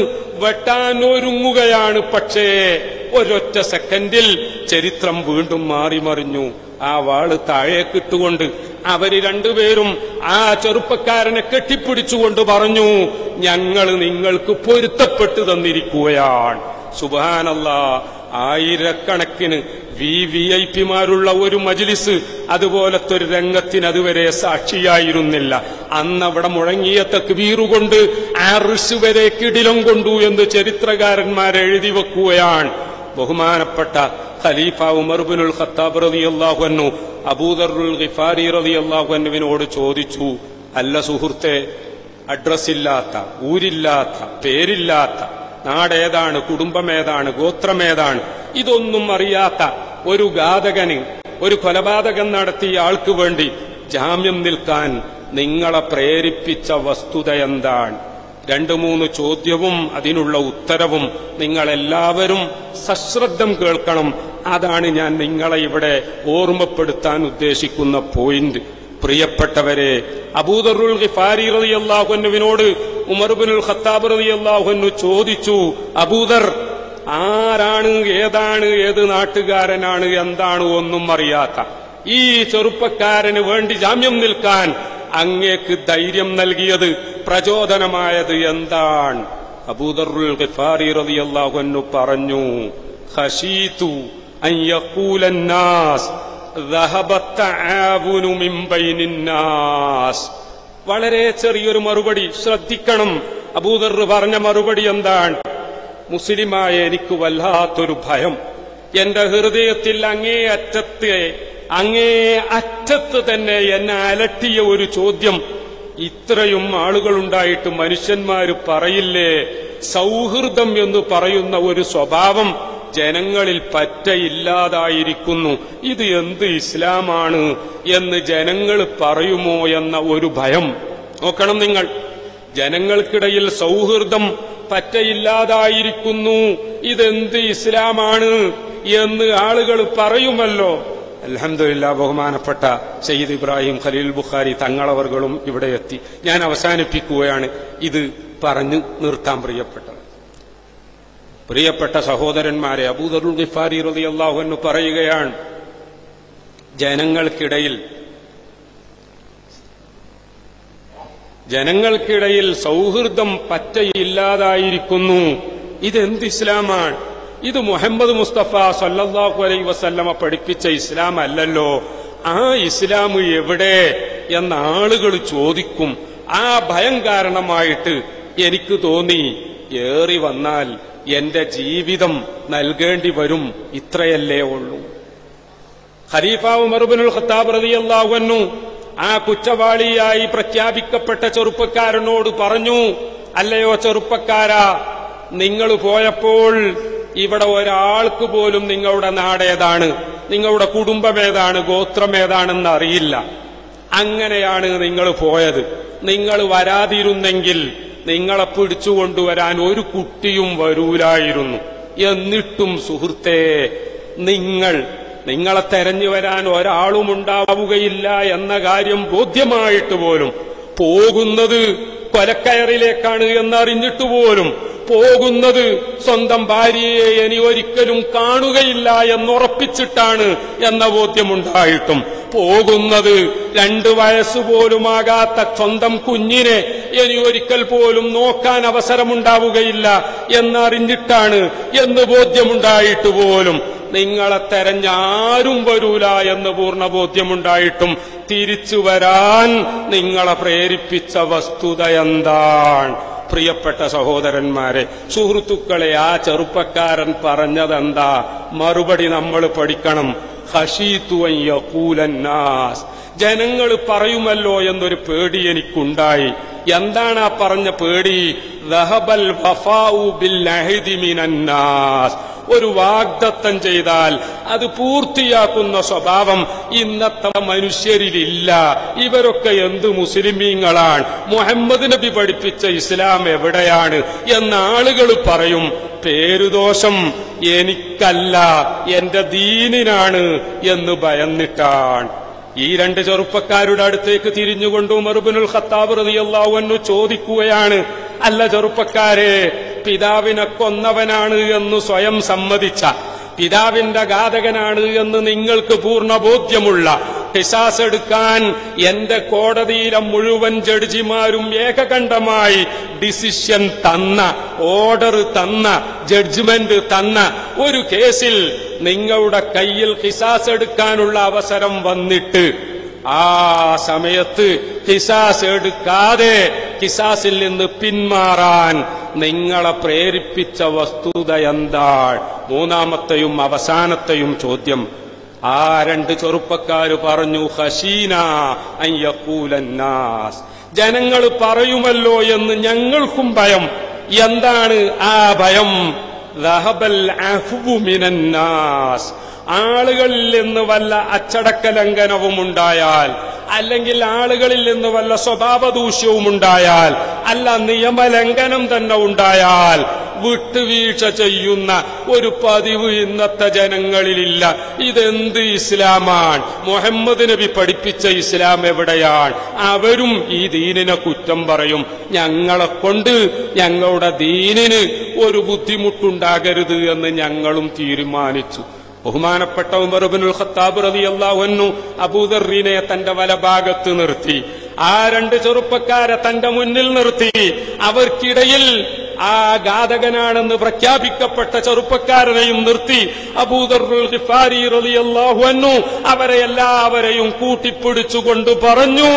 വെട്ടാനൊരുങ്ങുകയാണ് പക്ഷേ ഒരൊറ്റ സെക്കൻഡിൽ ചരിത്രം വീണ്ടും മാറിമറിഞ്ഞു ആ വാള് താഴേക്കിട്ടുകൊണ്ട് അവര് രണ്ടുപേരും ആ ചെറുപ്പക്കാരനെ കെട്ടിപ്പിടിച്ചുകൊണ്ട് പറഞ്ഞു ഞങ്ങൾ നിങ്ങൾക്ക് പൊരുത്തപ്പെട്ടു തന്നിരിക്കുകയാണ് സുബാനല്ല ആയിരക്കണക്കിന് വി വി ഐ പിമാരുള്ള ഒരു മജിലിസ് അതുപോലത്തെ ഒരു രംഗത്തിന് അതുവരെ സാക്ഷിയായിരുന്നില്ല അന്ന് അവിടെ മുഴങ്ങിയ തക്വീറുകൊണ്ട് ആ ഋഷി വരെ കിടിലം കൊണ്ടു എന്ന് ചരിത്രകാരന്മാർ എഴുതി വെക്കുകയാണ് ബഹുമാനപ്പെട്ട ഖലീഫ ഉമർബിനുൽ ഖത്താബ് റളിയല്ലാഹു അൻഹു അബൂദറുൽ ഖിഫാരി റളിയല്ലാഹു അൻഹുവിനോട് ചോദിച്ചു അല്ല സുഹൃത്തെ അഡ്രസ്സില്ലാത്ത ഊരില്ലാത്ത പേരില്ലാത്ത നാടേതാണ് കുടുംബമേതാണ് ഗോത്രമേതാണ് ഇതൊന്നും അറിയാത്ത ഒരു ഘാതകന് ഒരു കൊലപാതകം നടത്തിയ ആൾക്ക് വേണ്ടി ജാമ്യം നിൽക്കാൻ നിങ്ങളെ പ്രേരിപ്പിച്ച വസ്തുത എന്താണ് രണ്ടു മൂന്ന് ചോദ്യവും അതിനുള്ള ഉത്തരവും നിങ്ങളെല്ലാവരും സശ്രദ്ധം കേൾക്കണം അതാണ് ഞാൻ നിങ്ങളെ ഇവിടെ ഓർമ്മപ്പെടുത്താൻ ഉദ്ദേശിക്കുന്ന പോയിന്റ് പ്രിയപ്പെട്ടവരെ അബൂദറുൽ ഖിഫാരി റളിയല്ലാഹുവിനോട് ഉമർബിനുൽ ഖത്താബ് റളിയല്ലാഹുവിനു ചോദിച്ചു അബൂദർ ആരാണ് ഏതാണ് ഏത് നാട്ടുകാരനാണ് എന്താണ് ഒന്നും അറിയാത്ത ഈ ചെറുപ്പക്കാരന് വേണ്ടി ജാമ്യം നിൽക്കാൻ അങ്ങേക്ക് ധൈര്യം നൽകിയത് പ്രചോദനമായത് എന്താണ് അബൂദറുൽ ഖിഫാരി റളിയല്ലാഹുവിനു പറഞ്ഞു ഖശീതു അൻ യഖൂല الناس ذهب التعاون من بين الناس വളരെ ചെറിയൊരു മറുപടി ശ്രദ്ധിക്കണം അബൂദർ പറഞ്ഞ മറുപടി എന്താണ് മുസ്ലിമായ എനിക്ക് വല്ലാത്തൊരു ഭയം എന്റെ ഹൃദയത്തിൽ അങ്ങേ അറ്റത്ത് അങ്ങേ അറ്റത്ത് തന്നെ എന്നെ അലട്ടിയ ഒരു ചോദ്യം ഇത്രയും ആളുകളുണ്ടായിട്ട് മനുഷ്യന്മാര് പറയില്ലേ സൗഹൃദം എന്ന് പറയുന്ന ഒരു സ്വഭാവം ജനങ്ങളിൽ പറ്റയില്ലാതായിരിക്കുന്നു ഇത് എന്ത് ഇസ്ലാമാണ് എന്ന് ജനങ്ങൾ പറയുമോ എന്ന ഒരു ഭയം നോക്കണം നിങ്ങൾ ജനങ്ങൾക്കിടയിൽ സൗഹൃദം പറ്റയില്ലാതായിരിക്കുന്നു ഇതെന്ത് ഇസ്ലാമാണ് എന്ന് ആളുകൾ പറയുമല്ലോ അലഹമില്ല ബഹുമാനപ്പെട്ട സയ്യിദ് ഇബ്രാഹിം ഖലീൽ ബുഖാരി തങ്ങളവർകളും ഇവിടെ എത്തി ഞാൻ അവസാനിപ്പിക്കുകയാണ് ഇത് പറഞ്ഞു നിർത്താൻ പ്രിയപ്പെട്ടത് പ്രിയപ്പെട്ട സഹോദരന്മാരെ അബൂദറുൽ ഗിഫാരി റളിയല്ലാഹു അൻഹു പറയുകയാണ് ജനങ്ങൾക്കിടയിൽ ജനങ്ങൾക്കിടയിൽ സൗഹൃദം പറ്റയില്ലാതായിരിക്കുന്നു ഇതെന്ത് ഇസ്ലാമാണ് ഇത് മുഹമ്മദ് മുസ്തഫ സല്ലല്ലാഹു അലൈഹി വസല്ലമ പഠിപ്പിച്ച ഇസ്ലാം അല്ലല്ലോ ആ ഇസ്ലാം എവിടെ എന്ന ആളുകൾ ചോദിക്കും ആ ഭയം കാരണമായിട്ട് എനിക്ക് തോന്നി ഏറി വന്നാൽ എന്റെ ജീവിതം നൽകേണ്ടി വരും ഇത്രയല്ലേ ഉള്ളൂ ഖലീഫ ഉമർബിനുൽ ഖത്താബ് റളിയല്ലാഹു അൻഹു ആ കുറ്റവാളിയായി പ്രഖ്യാപിക്കപ്പെട്ട ചെറുപ്പക്കാരനോട് പറഞ്ഞു അല്ലയോ ചെറുപ്പക്കാരാ നിങ്ങൾ പോയപ്പോൾ ഇവിടെ ഒരാൾക്ക് പോലും നിങ്ങളുടെ നാടേതാണ് നിങ്ങളുടെ കുടുംബം ഏതാണ് ഗോത്രം ഏതാണെന്ന് അറിയില്ല അങ്ങനെയാണ് നിങ്ങൾ പോയത് നിങ്ങൾ വരാതിരുന്നെങ്കിൽ നിങ്ങളെ പിടിച്ചുകൊണ്ടുവരാൻ ഒരു കുട്ടിയും വരൂലായിരുന്നു എന്നിട്ടും സുഹൃത്തേ നിങ്ങൾ നിങ്ങളെ തെരഞ്ഞു വരാൻ ഒരാളും ഉണ്ടാവുകയില്ല എന്ന കാര്യം ബോധ്യമായിട്ട് പോലും പോകുന്നത് കൊലക്കയറിലേക്കാണ് എന്നറിഞ്ഞിട്ട് പോലും പോകുന്നത് സ്വന്തം ഭാര്യയെ ഇനി ഒരിക്കലും കാണുകയില്ല എന്നുറപ്പിച്ചിട്ടാണ് എന്ന ബോധ്യമുണ്ടായിട്ടും പോകുന്നത് രണ്ടു വയസ്സുപോലുമാകാത്ത സ്വന്തം കുഞ്ഞിനെ ഇനി ഒരിക്കൽ പോലും നോക്കാൻ അവസരമുണ്ടാവുകയില്ല എന്നറിഞ്ഞിട്ടാണ് എന്ന് ബോധ്യമുണ്ടായിട്ട് പോലും നിങ്ങളെ തെരഞ്ഞാരും വരൂല എന്ന് പൂർണ്ണ ബോധ്യമുണ്ടായിട്ടും തിരിച്ചു വരാൻ നിങ്ങളെ പ്രേരിപ്പിച്ച വസ്തുത എന്താണ് പ്രിയപ്പെട്ട സഹോദരന്മാരെ സുഹൃത്തുക്കളെ ആ ചെറുപ്പക്കാരൻ പറഞ്ഞതെന്താ മറുപടി നമ്മൾ പഠിക്കണം ഹഷീത്തുവൻ യഖൂലന്നാസ് ജനങ്ങൾ പറയുമല്ലോ എന്നൊരു പേടി എനിക്കുണ്ടായി എന്താണ് ആ പറഞ്ഞ പേടി ദഹബൽ വഫാഉ ബിൽ അഹ്ദി മിനന്നാസ് ഒരു വാഗ്ദത്തം ചെയ്താൽ അത് പൂർത്തിയാക്കുന്ന സ്വഭാവം ഇന്നത്തെ മനുഷ്യരിലില്ല ഇവരൊക്കെ എന്ത് മുസ്ലിമീങ്ങളാണ് മുഹമ്മദ് നബി പഠിപ്പിച്ച ഇസ്ലാം എവിടെയാണ് എന്ന ആളുകൾ പറയും പേരുദോഷം എനിക്കല്ല എന്റെ ദീനിനാണ് എന്ന് ഭയന്നിട്ടാണ് ഈ രണ്ട് ചെറുപ്പക്കാരുടെ അടുത്തേക്ക് തിരിഞ്ഞുകൊണ്ട് ഉമർബിനുൽ ഖത്താബ് റളിയല്ലാഹു അൻഹു ചോദിക്കുകയാണ് അല്ല ചെറുപ്പക്കാരെ പിതാവിനെ കൊന്നവനാണ് എന്ന് സ്വയം സമ്മതിച്ച പിതാവിന്റെ ഘാതകനാണ് എന്ന് നിങ്ങൾക്ക് പൂർണ്ണ ബോധ്യമുള്ള ഹിസാസ് എടുക്കാൻ എന്റെ കോടതിയിലെ മുഴുവൻ ജഡ്ജിമാരും ഏകകണ്ഠമായി ഡിസിഷൻ തന്ന ഓർഡർ തന്ന ജഡ്ജ്മെന്റ് തന്ന ഒരു കേസിൽ നിങ്ങളുടെ കയ്യിൽ ഹിസാസ് എടുക്കാനുള്ള അവസരം വന്നിട്ട് ആ സമയത്ത് ഹിസാസ് എടുക്കാതെ ഹിസാസിൽ നിന്ന് പിന്മാറാൻ നിങ്ങളെ പ്രേരിപ്പിച്ച വസ്തുത എന്താണ് മൂന്നാമത്തെയും അവസാനത്തെയും ചോദ്യം ആ രണ്ട് ചെറുപ്പക്കാര് പറഞ്ഞു ഹസീന അയ്യക്കൂലന്നാസ് ജനങ്ങൾ പറയുമല്ലോ എന്ന് ഞങ്ങൾക്കും ഭയം എന്താണ് ആ ഭയം റഹബൽ അഹ്വു മിനന്നാസ് ആളുകളിൽ നിന്ന് വല്ല അച്ചടക്ക ലംഘനവും ഉണ്ടായാൽ അല്ലെങ്കിൽ ആളുകളിൽ നിന്ന് വല്ല സ്വഭാവ ദൂഷ്യവും ഉണ്ടായാൽ അല്ല നിയമലംഘനം തന്നെ ഉണ്ടായാൽ വിട്ടുവീഴ്ച ചെയ്യുന്ന ഒരു പതിവ് ഇന്നത്തെ ജനങ്ങളിലില്ല ഇതെന്ത് ഇസ്ലാമാണ് മുഹമ്മദ് നബി പഠിപ്പിച്ച ഇസ്ലാം എവിടെയാണ് അവരും ഈ ദീനിനെ കുറ്റം പറയും ഞങ്ങളെ കൊണ്ട് ഞങ്ങളുടെ ദീനിന് ഒരു ബുദ്ധിമുട്ടുണ്ടാകരുത് എന്ന് ഞങ്ങളും തീരുമാനിച്ചു ബഹുമാനപ്പെട്ട ഉമർബിനുൽ ഖത്താബ് റളിയല്ലാഹു അൻഹു അബൂദർറിനെ തന്റെ വലഭാഗത്ത് നിർത്തി ആ രണ്ട് ചെറുപ്പക്കാരെ തന്റെ മുന്നിൽ നിർത്തി അവർക്കിടയിൽ ആ ഘാതകനാണെന്ന് പ്രഖ്യാപിക്കപ്പെട്ട ചെറുപ്പക്കാരനെയും നിർത്തി അബൂദറുൽ ഖിഫാരി റളിയല്ലാഹു അൻഹു അവരെ എല്ലാവരെയും കൂട്ടിപ്പിടിച്ചുകൊണ്ട് പറഞ്ഞു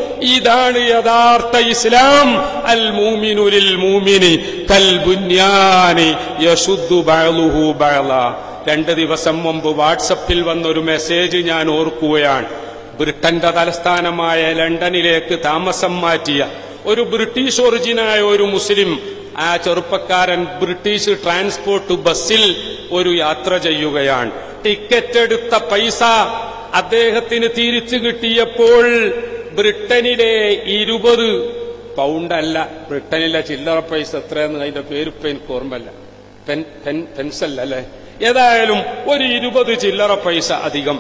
ഇതാണ് യഥാർത്ഥ ഇസ്ലാം അൽ മൂമിനുലിൽ മൂമിനി കൽ ബുന്യാനി യശുദ്ധു ബഅലുഹു ബഅല രണ്ട് ദിവസം മുമ്പ് വാട്സപ്പിൽ വന്നൊരു മെസ്സേജ് ഞാൻ ഓർക്കുകയാണ് ബ്രിട്ടന്റെ തലസ്ഥാനമായ ലണ്ടനിലേക്ക് താമസം മാറ്റിയ ഒരു ബ്രിട്ടീഷ് ഒറിജിനായ ഒരു മുസ്ലിം ആ ചെറുപ്പക്കാരൻ ബ്രിട്ടീഷ് ട്രാൻസ്പോർട്ട് ബസ്സിൽ ഒരു യാത്ര ചെയ്യുകയാണ് ടിക്കറ്റ് എടുത്ത പൈസ അദ്ദേഹത്തിന് തിരിച്ചു കിട്ടിയപ്പോൾ ബ്രിട്ടനിലെ ഇരുപത് പൗണ്ട് അല്ല ബ്രിട്ടനിലെ ചില്ലറ പൈസ എത്രയെന്ന് അതിന്റെ പേര് ഇപ്പൊ എനിക്ക് ഓർമ്മല്ല പെൻ പെൻ പെൻസൽ അല്ലേ ഏതായാലും ഒരു ഇരുപത് ചില്ലറ പൈസ അധികം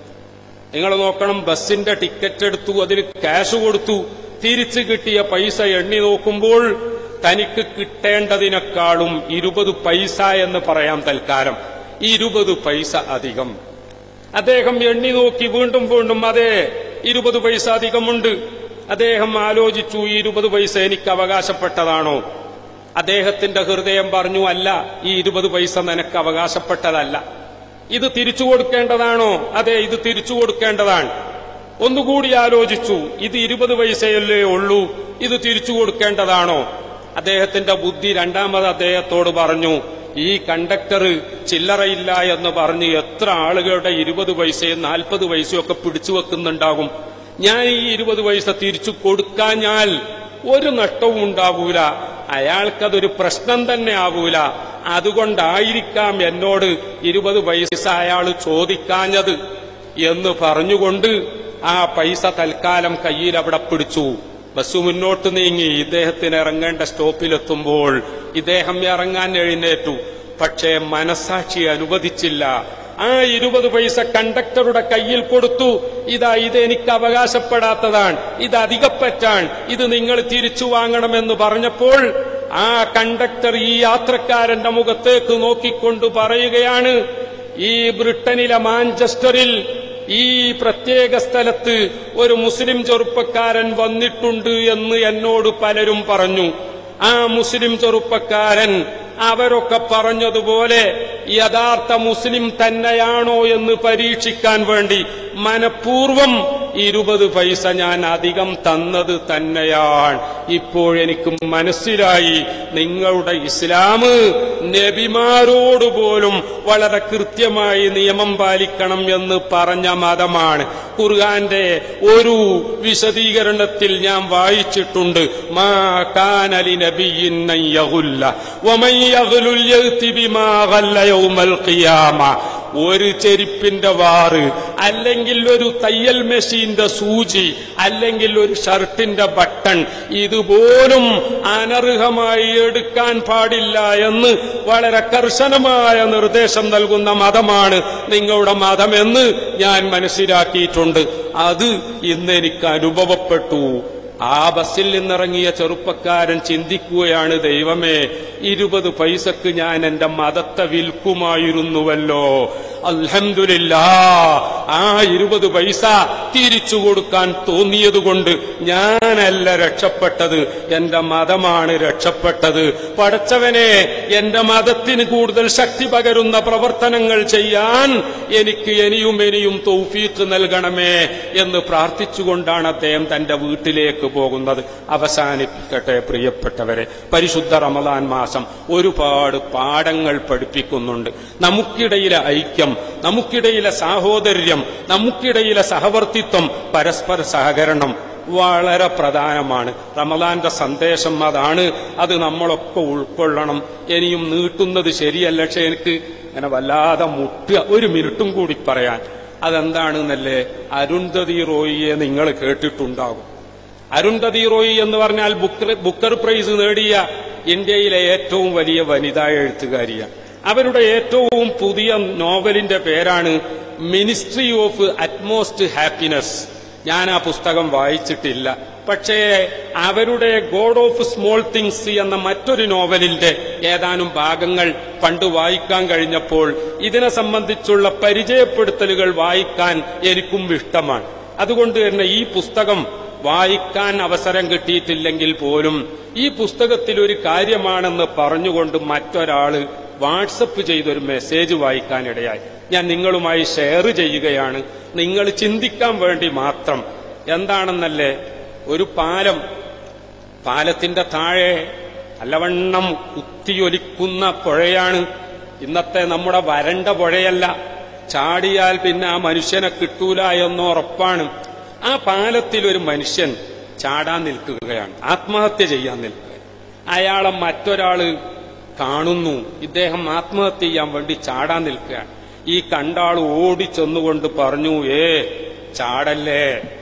നിങ്ങൾ നോക്കണം ബസിന്റെ ടിക്കറ്റ് എടുത്തു അതിന് ക്യാഷ് കൊടുത്തു തിരിച്ചു കിട്ടിയ പൈസ എണ്ണി നോക്കുമ്പോൾ തനിക്ക് കിട്ടേണ്ടതിനേക്കാളും ഇരുപത് പൈസ എന്ന് പറയാം തൽക്കാലം ഇരുപത് പൈസ അധികം അദ്ദേഹം എണ്ണി നോക്കി വീണ്ടും വീണ്ടും അതെ ഇരുപത് പൈസ അധികമുണ്ട് അദ്ദേഹം ആലോചിച്ചു ഈ ഇരുപത് പൈസ എനിക്ക് അവകാശപ്പെട്ടതാണോ അദ്ദേഹത്തിന്റെ ഹൃദയം പറഞ്ഞു അല്ല ഈ ഇരുപത് പൈസ നിനക്ക് അവകാശപ്പെട്ടതല്ല ഇത് തിരിച്ചു കൊടുക്കേണ്ടതാണോ അതെ ഇത് തിരിച്ചു കൊടുക്കേണ്ടതാണ് ഒന്നുകൂടി ആലോചിച്ചു ഇത് ഇരുപത് പൈസയല്ലേ ഉള്ളൂ ഇത് തിരിച്ചു കൊടുക്കേണ്ടതാണോ അദ്ദേഹത്തിന്റെ ബുദ്ധി രണ്ടാമത് അദ്ദേഹത്തോട് പറഞ്ഞു ഈ കണ്ടക്ടർ ചില്ലറയില്ല എന്ന് പറഞ്ഞ് എത്ര ആളുകളുടെ ഇരുപത് പൈസയും നാൽപ്പത് പൈസയും ഒക്കെ പിടിച്ചു വെക്കുന്നുണ്ടാകും ഞാൻ ഈ ഇരുപത് പൈസ തിരിച്ചു കൊടുക്കാഞ്ഞാൽ ഒരു നഷ്ടവും ഉണ്ടാവൂല അയാൾക്കതൊരു പ്രശ്നം തന്നെ ആവൂല അതുകൊണ്ടായിരിക്കാം എന്നോട് ഇരുപത് പൈസ അയാൾ ചോദിക്കാഞ്ഞത് എന്ന് പറഞ്ഞുകൊണ്ട് ആ പൈസ തൽക്കാലം കയ്യിൽ അവിടെ പിടിച്ചു ബസ് മുന്നോട്ട് നീങ്ങി ഇദ്ദേഹത്തിന് ഇറങ്ങേണ്ട സ്റ്റോപ്പിലെത്തുമ്പോൾ ഇദ്ദേഹം ഇറങ്ങാൻ എഴുന്നേറ്റു പക്ഷേ മനസാക്ഷി അനുവദിച്ചില്ല ആ ഇരുപത് പൈസ കണ്ടക്ടറുടെ കയ്യിൽ കൊടുത്തു ഇതാ ഇത് എനിക്ക് അവകാശപ്പെടാത്തതാണ് ഇത് അധികപ്പറ്റാൻ ഇത് നിങ്ങൾ തിരിച്ചു വാങ്ങണമെന്ന് പറഞ്ഞപ്പോൾ ആ കണ്ടക്ടർ ഈ യാത്രക്കാരന്റെ മുഖത്തേക്ക് നോക്കിക്കൊണ്ട് പറയുകയാണ് ഈ ബ്രിട്ടനിലെ മാഞ്ചസ്റ്ററിൽ ഈ പ്രത്യേക സ്ഥലത്ത് ഒരു മുസ്ലിം ചെറുപ്പക്കാരൻ വന്നിട്ടുണ്ട് എന്ന് എന്നോട് പലരും പറഞ്ഞു ആ മുസ്ലിം ചെറുപ്പക്കാരൻ അവരൊക്കെ പറഞ്ഞതുപോലെ യഥാർത്ഥ മുസ്ലിം തന്നെയാണോ എന്ന് പരീക്ഷിക്കാൻ വേണ്ടി മനഃപൂർവം ഇരുപത് പൈസ ഞാൻ അധികം തന്നത് തന്നെയാണ് ഇപ്പോഴെനിക്ക് മനസ്സിലായി നിങ്ങളുടെ ഇസ്ലാം നബിമാരോട് പോലും വളരെ കൃത്യമായി നിയമം പാലിക്കണം എന്ന് പറഞ്ഞ മതമാണ് ഖുർആന്റെ ഒരു വിശദീകരണത്തിൽ ഞാൻ വായിച്ചിട്ടുണ്ട് മാ കാനലി നബിയിൻ അൻ യഗുല്ല വമൻ യഗ്ലുൽ യഅതി ബിമാ ഗല്ല യൗമൽ ഖിയാമ ഒരു ചെരുപ്പിന്റെ വാറ് അല്ലെങ്കിൽ ഒരു തയ്യൽ മെഷീന്റെ സൂചി അല്ലെങ്കിൽ ഒരു ഷർട്ടിന്റെ ബട്ടൺ ഇതുപോലും അനർഹമായി എടുക്കാൻ പാടില്ല എന്ന് വളരെ കർശനമായ നിർദ്ദേശം നൽകുന്ന മതമാണ് നിങ്ങളുടെ മതമെന്ന് ഞാൻ മനസ്സിലാക്കിയിട്ടുണ്ട് അത് ഇന്ന് എനിക്ക് അനുഭവപ്പെട്ടു ആ ബസ്സിൽ നിന്നിറങ്ങിയ ചെറുപ്പക്കാരൻ ചിന്തിക്കുകയാണ് ദൈവമേ ഇരുപത് പൈസക്ക് ഞാൻ എന്റെ മതത്തെ വിൽക്കുമായിരുന്നുവല്ലോ അൽഹംദുലില്ലാ ആ ഇരുപത് പൈസ തിരിച്ചു കൊടുക്കാൻ തോന്നിയതുകൊണ്ട് ഞാനല്ല രക്ഷപ്പെട്ടത് എന്റെ മതമാണ് രക്ഷപ്പെട്ടത് പടച്ചവനെ എന്റെ മതത്തിന് കൂടുതൽ ശക്തി പകരുന്ന പ്രവർത്തനങ്ങൾ ചെയ്യാൻ എനിക്ക് ഇനിയും ഇനിയും തൗഫീഖ് നൽകണമേ എന്ന് പ്രാർത്ഥിച്ചുകൊണ്ടാണ് അദ്ദേഹം തന്റെ വീട്ടിലേക്ക് പോകുന്നത് അവസാനിപ്പിക്കട്ടെ പ്രിയപ്പെട്ടവരെ പരിശുദ്ധ റമദാൻ മാസം ഒരുപാട് പാഠങ്ങൾ പഠിപ്പിക്കുന്നുണ്ട് നമുക്കിടയിലെ ഐക്യം നമുക്കിടയിലെ സാഹോദര്യം നമുക്കിടയിലെ സഹവർത്തിത്വം പരസ്പര സഹകരണം വളരെ പ്രധാനമാണ് റമദാന്റെ സന്ദേശം അതാണ് അത് നമ്മളൊക്കെ ഉൾക്കൊള്ളണം ഇനിയും നീട്ടുന്നത് ശരിയല്ല പക്ഷെ എനിക്ക് അങ്ങനെ വല്ലാതെ മുട്ടുക ഒരു മിനിറ്റും കൂടി പറയാൻ അതെന്താണെന്നല്ലേ അരുന്ധതി റോയിയെ നിങ്ങൾ കേട്ടിട്ടുണ്ടാകും അരുന്ധതി റോയി എന്ന് പറഞ്ഞാൽ ബുക്കർ ബുക്കർ പ്രൈസ് നേടിയ ഇന്ത്യയിലെ ഏറ്റവും വലിയ വനിതാ എഴുത്തുകാരിയാണ് അവരുടെ ഏറ്റവും പുതിയ നോവലിന്റെ പേരാണ് മിനിസ്ട്രി ഓഫ് അറ്റ്മോസ്റ്റ് ഹാപ്പിനെസ് ഞാൻ ആ പുസ്തകം വായിച്ചിട്ടില്ല പക്ഷേ അവരുടെ ഗോഡ് ഓഫ് സ്മോൾ തിങ്സ് എന്ന മറ്റൊരു നോവലിന്റെ ഏതാനും ഭാഗങ്ങൾ പണ്ട് വായിക്കാൻ കഴിഞ്ഞപ്പോൾ ഇതിനെ സംബന്ധിച്ചുള്ള പരിചയപ്പെടുത്തലുകൾ വായിക്കാൻ എനിക്കും ഇഷ്ടമാണ് അതുകൊണ്ട് തന്നെ ഈ പുസ്തകം വായിക്കാൻ അവസരം കിട്ടിയിട്ടില്ലെങ്കിൽ പോലും ഈ പുസ്തകത്തിൽ ഒരു കാര്യമാണെന്ന് പറഞ്ഞുകൊണ്ട് മറ്റൊരാള് വാട്സപ്പ് ചെയ്തൊരു മെസ്സേജ് വായിക്കാനിടയായി ഞാൻ നിങ്ങളുമായി ഷെയർ ചെയ്യുകയാണ് നിങ്ങൾ ചിന്തിക്കാൻ വേണ്ടി മാത്രം എന്താണെന്നല്ലേ ഒരു പാലം പാലത്തിന്റെ താഴെ നല്ലവണ്ണം കുത്തിയൊലിക്കുന്ന പുഴയാണ് ഇന്നത്തെ നമ്മുടെ വരണ്ട പുഴയല്ല ചാടിയാൽ പിന്നെ ആ മനുഷ്യനെ കിട്ടൂല എന്ന് ഉറപ്പാണ് ആ പാലത്തിൽ ഒരു മനുഷ്യൻ ചാടാൻ നിൽക്കുകയാണ് ആത്മഹത്യ ചെയ്യാൻ നിൽക്കുക അയാളെ മറ്റൊരാള് കാണുന്നു ഇദ്ദേഹം ആത്മഹത്യ ചെയ്യാൻ വേണ്ടി ചാടാൻ നിൽക്കുകയാണ് ഈ കണ്ടാൾ ഓടിച്ചെന്നുകൊണ്ട് പറഞ്ഞു ഏ ചാടല്ലേ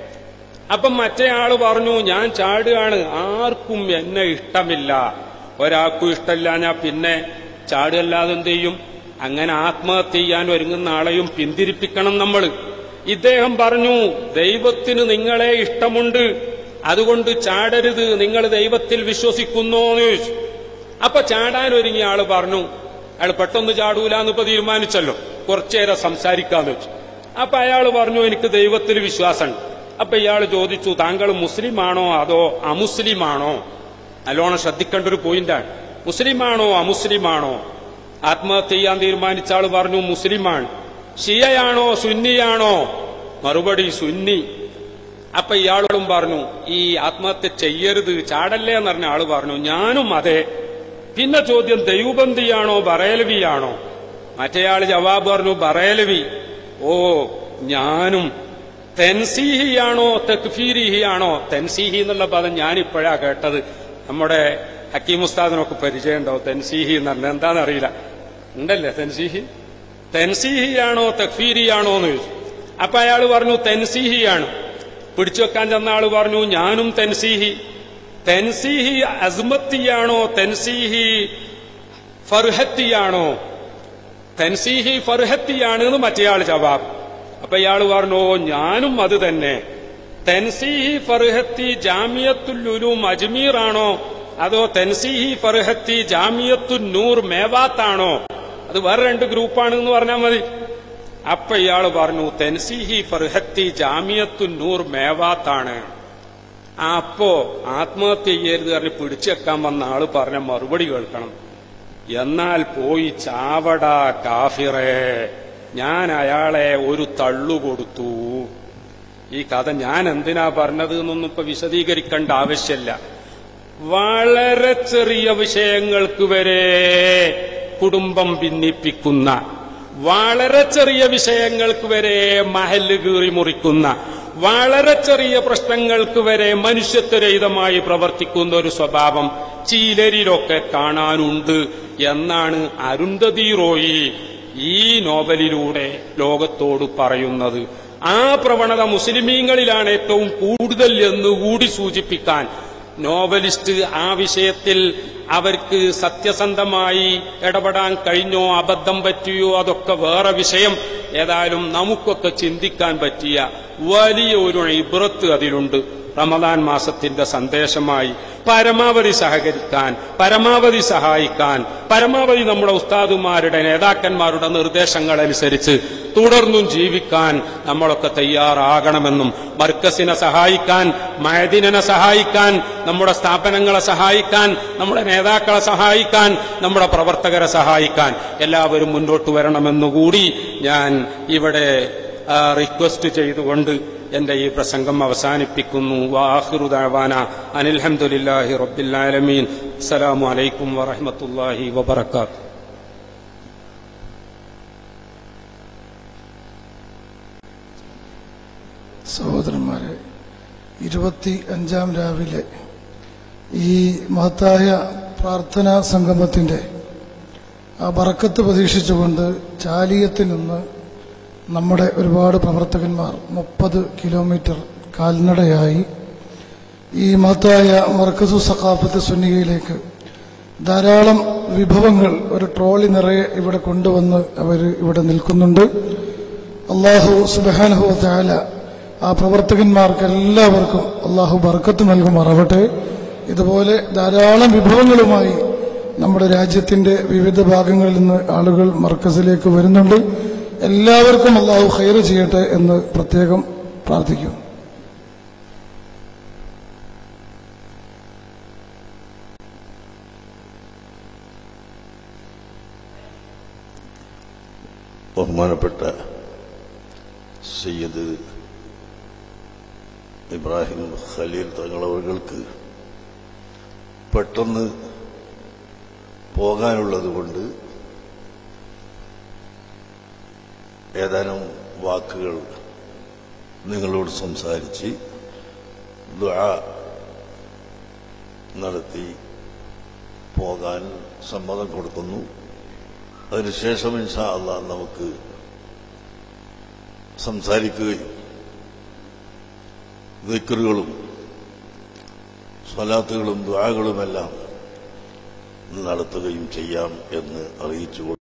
അപ്പം മറ്റേ ആള് പറഞ്ഞു ഞാൻ ചാടുകയാണ് ആർക്കും എന്നെ ഇഷ്ടമില്ല ഒരാൾക്കും ഇഷ്ടമില്ല ഞാൻ പിന്നെ ചാടുകല്ലാതെ എന്ത് ചെയ്യും അങ്ങനെ ആത്മഹത്യ ചെയ്യാൻ ഒരുങ്ങുന്ന ആളെയും പിന്തിരിപ്പിക്കണം നമ്മൾ ഇദ്ദേഹം പറഞ്ഞു ദൈവത്തിന് നിങ്ങളെ ഇഷ്ടമുണ്ട് അതുകൊണ്ട് ചാടരുത് നിങ്ങൾ ദൈവത്തിൽ വിശ്വസിക്കുന്നോ എന്ന് ചോദിച്ചു അപ്പൊ ചാടാൻ ഒരുങ്ങിയ ആള് പറഞ്ഞു അയാൾ പെട്ടെന്ന് ചാടൂല എന്നിപ്പോ തീരുമാനിച്ചല്ലോ കുറച്ചേരം സംസാരിക്കാന്ന് വെച്ചു അപ്പൊ അയാൾ പറഞ്ഞു എനിക്ക് ദൈവത്തിൽ വിശ്വാസമുണ്ട് അപ്പൊ ഇയാൾ ചോദിച്ചു താങ്കൾ മുസ്ലിമാണോ അതോ അമുസ്ലിമാണോ നല്ലോണം ശ്രദ്ധിക്കേണ്ട ഒരു പോയിന്റാണ് മുസ്ലിമാണോ അമുസ്ലിമാണോ ആത്മഹത്യ ചെയ്യാൻ തീരുമാനിച്ച ആൾ പറഞ്ഞു മുസ്ലിമാണ് ഷിയയാണോ സുന്നിയാണോ മറുപടി സുന്നി അപ്പൊ ഇയാളോടും പറഞ്ഞു ഈ ആത്മഹത്യ ചെയ്യരുത് ചാടല്ലേ എന്ന് പറഞ്ഞ ആള് പറഞ്ഞു ഞാനും അതെ പിന്നെ ചോദ്യം ദൈവബന്ധിയാണോ ബറേലവിയാണോ മറ്റേയാള് ജവാബ് പറഞ്ഞു ബറേലവി ഓ ഞാനും തെൻസീഹിയാണോ തെക്ഫീരിഹിയാണോ തെൻസീഹി എന്നുള്ള പദം ഞാനിപ്പോഴാ കേട്ടത് നമ്മുടെ ഹക്കീം ഉസ്താദിനൊക്കെ പരിചയം ഉണ്ടാവും തെൻസീഹി എന്ന് പറഞ്ഞാൽ എന്താണെന്നറിയില്ല ഉണ്ടല്ലേ തെൻസീഹി തെൻസീഹിയാണോ തക്ഫീരിയാണോ എന്ന് ചോദിച്ചു അപ്പൊ അയാൾ പറഞ്ഞു തെൻസീഹിയാണ് പിടിച്ചു വെക്കാൻ ചെന്ന ആള് പറഞ്ഞു ഞാനും തെൻസീഹി തെൻസീഹി അസ്മത്തിയാണോ തെൻസീഹി ഫർഹത്തിയാണോ തെൻസീഹി ഫർഹത്തിയാണ് എന്ന് മറ്റേയാൾ ജവാബ് അപ്പൊ ഇയാൾ പറഞ്ഞു "ഓ, ഞാനും അത് തന്നെ തെൻസീഹി ഫർഹത്തി ജാമിയത്തുല്ലുലും അജ്മീർ ആണോ അതോ തെൻസീഹി ഫർഹത്തി ജാമിയത്തു നൂർ മേവാത്താണോ അത് വേറെ രണ്ട് ഗ്രൂപ്പാണ് എന്ന് പറഞ്ഞാൽ മതി അപ്പൊ ഇയാൾ പറഞ്ഞു തെൻസീഹി ഫർഹത്തി ജാമിയത്തു നൂർ മേവാത്താണ് അപ്പോ ആത്മഹത്യ ചെയ്യരുത് പറഞ്ഞ് പിടിച്ചെക്കാൻ വന്ന ആള് പറഞ്ഞ മറുപടി കേൾക്കണം എന്നാൽ പോയി ചാവട കാഫിറേ ഞാൻ അയാളെ ഒരു തള്ളു കൊടുത്തു ഈ കഥ ഞാൻ എന്തിനാ പറഞ്ഞത് എന്നൊന്നും ഇപ്പൊ വിശദീകരിക്കേണ്ട ആവശ്യമില്ല വളരെ ചെറിയ വിഷയങ്ങൾക്ക് വരെ കുടുംബം ഭിന്നിപ്പിക്കുന്ന വളരെ ചെറിയ വിഷയങ്ങൾക്ക് വരെ മഹല് കീറി മുറിക്കുന്ന വളരെ ചെറിയ പ്രശ്നങ്ങൾക്ക് വരെ മനുഷ്യത്വരഹിതമായി പ്രവർത്തിക്കുന്ന ഒരു സ്വഭാവം ചീലരിലൊക്കെ കാണാനുണ്ട് എന്നാണ് അരുന്ധതി റോയി ഈ നോവലിലൂടെ ലോകത്തോട് പറയുന്നത് ആ പ്രവണത മുസ്ലിമീങ്ങളിലാണ് ഏറ്റവും കൂടുതൽ എന്ന് കൂടി സൂചിപ്പിക്കാൻ നോവലിസ്റ്റ് ആ വിഷയത്തിൽ അവർക്ക് സത്യസന്ധമായി ഇടപെടാൻ കഴിഞ്ഞോ അബദ്ധം പറ്റിയോ അതൊക്കെ വേറെ വിഷയം ഏതായാലും നമുക്കൊക്കെ ചിന്തിക്കാൻ പറ്റിയ വലിയ ഒരു ഇബ്രത്ത് അതിലുണ്ട് റമദാൻ മാസത്തിന്റെ സന്ദേശമായി പരമാവധി സഹകരിക്കാൻ പരമാവധി സഹായിക്കാൻ പരമാവധി നമ്മുടെ ഉസ്താദുമാരുടെ നേതാക്കന്മാരുടെ നിർദ്ദേശങ്ങൾ അനുസരിച്ച് തുടർന്നും ജീവിക്കാൻ നമ്മളൊക്കെ തയ്യാറാകണമെന്നും മർക്കസിനെ സഹായിക്കാൻ മയദിനെ സഹായിക്കാൻ നമ്മുടെ സ്ഥാപനങ്ങളെ സഹായിക്കാൻ നമ്മുടെ നേതാക്കളെ സഹായിക്കാൻ നമ്മുടെ പ്രവർത്തകരെ സഹായിക്കാൻ എല്ലാവരും മുന്നോട്ട് വരണമെന്നുകൂടി ഞാൻ ഇവിടെ ആ, റിക്വസ്റ്റ് ചെയ്തുകൊണ്ട് എന്റെ ഈ പ്രസംഗം അവസാനിപ്പിക്കുന്നു വാഹിറു ദഅവാന അനിൽഹംദുലില്ലാഹി റബ്ബിൽ ആലമീൻ അസ്സലാമു അലൈക്കും വറഹ്മത്തുള്ളാഹി വബറകാതുഹു സഹോദരന്മാരെ ഇരുപത്തി അഞ്ചാം രാവിലെ ഈ മഹത്തായ പ്രാർത്ഥനാ സംഗമത്തിന്റെ ആ ബറക്കത്ത് പ്രതീക്ഷിച്ചുകൊണ്ട് ചാലിയത്തിൽ നിന്ന് നമ്മുടെ ഒരുപാട് പ്രവർത്തകന്മാർ മുപ്പത് കിലോമീറ്റർ കാൽനടയായി ഈ മഹത്തായ മർക്കസു സഖാഫത്ത് സുന്നിയയിലേക്ക് ധാരാളം വിഭവങ്ങൾ ഒരു ട്രോളി നിറയെ ഇവിടെ കൊണ്ടുവന്ന് അവർ ഇവിടെ നിൽക്കുന്നുണ്ട് അള്ളാഹു സുബാനഹു താല ആ പ്രവർത്തകന്മാർക്ക് എല്ലാവർക്കും അള്ളാഹു ബർക്കത്ത് നൽകുമാറാവട്ടെ ഇതുപോലെ ധാരാളം വിഭവങ്ങളുമായി നമ്മുടെ രാജ്യത്തിന്റെ വിവിധ ഭാഗങ്ങളിൽ നിന്ന് ആളുകൾ മർക്കസിലേക്ക് വരുന്നുണ്ട് എല്ലാവർക്കും അള്ളാഹു ഹൈറ് ചെയ്യട്ടെ എന്ന് പ്രത്യേകം പ്രാർത്ഥിക്കുന്നു ബഹുമാനപ്പെട്ട സയ്യദ് ഇബ്രാഹിം ഖലീൽ തങ്ങളവർക്ക് പെട്ടെന്ന് പോകാനുള്ളത് കൊണ്ട് ഏതാനും വാക്കുകൾ നിങ്ങളോട് സംസാരിച്ച് ദുആ നടത്തി പോകാൻ സമ്മതം കൊടുക്കുന്നു അതിനുശേഷം ഇൻഷാ അള്ളാഹ് നമുക്ക് സംസാരിക്കുകയും ദിക്കറുകളും സ്വലാത്തുകളും ദ്വാകളുമെല്ലാം നടത്തുകയും ചെയ്യാം എന്ന് അറിയിച്ചു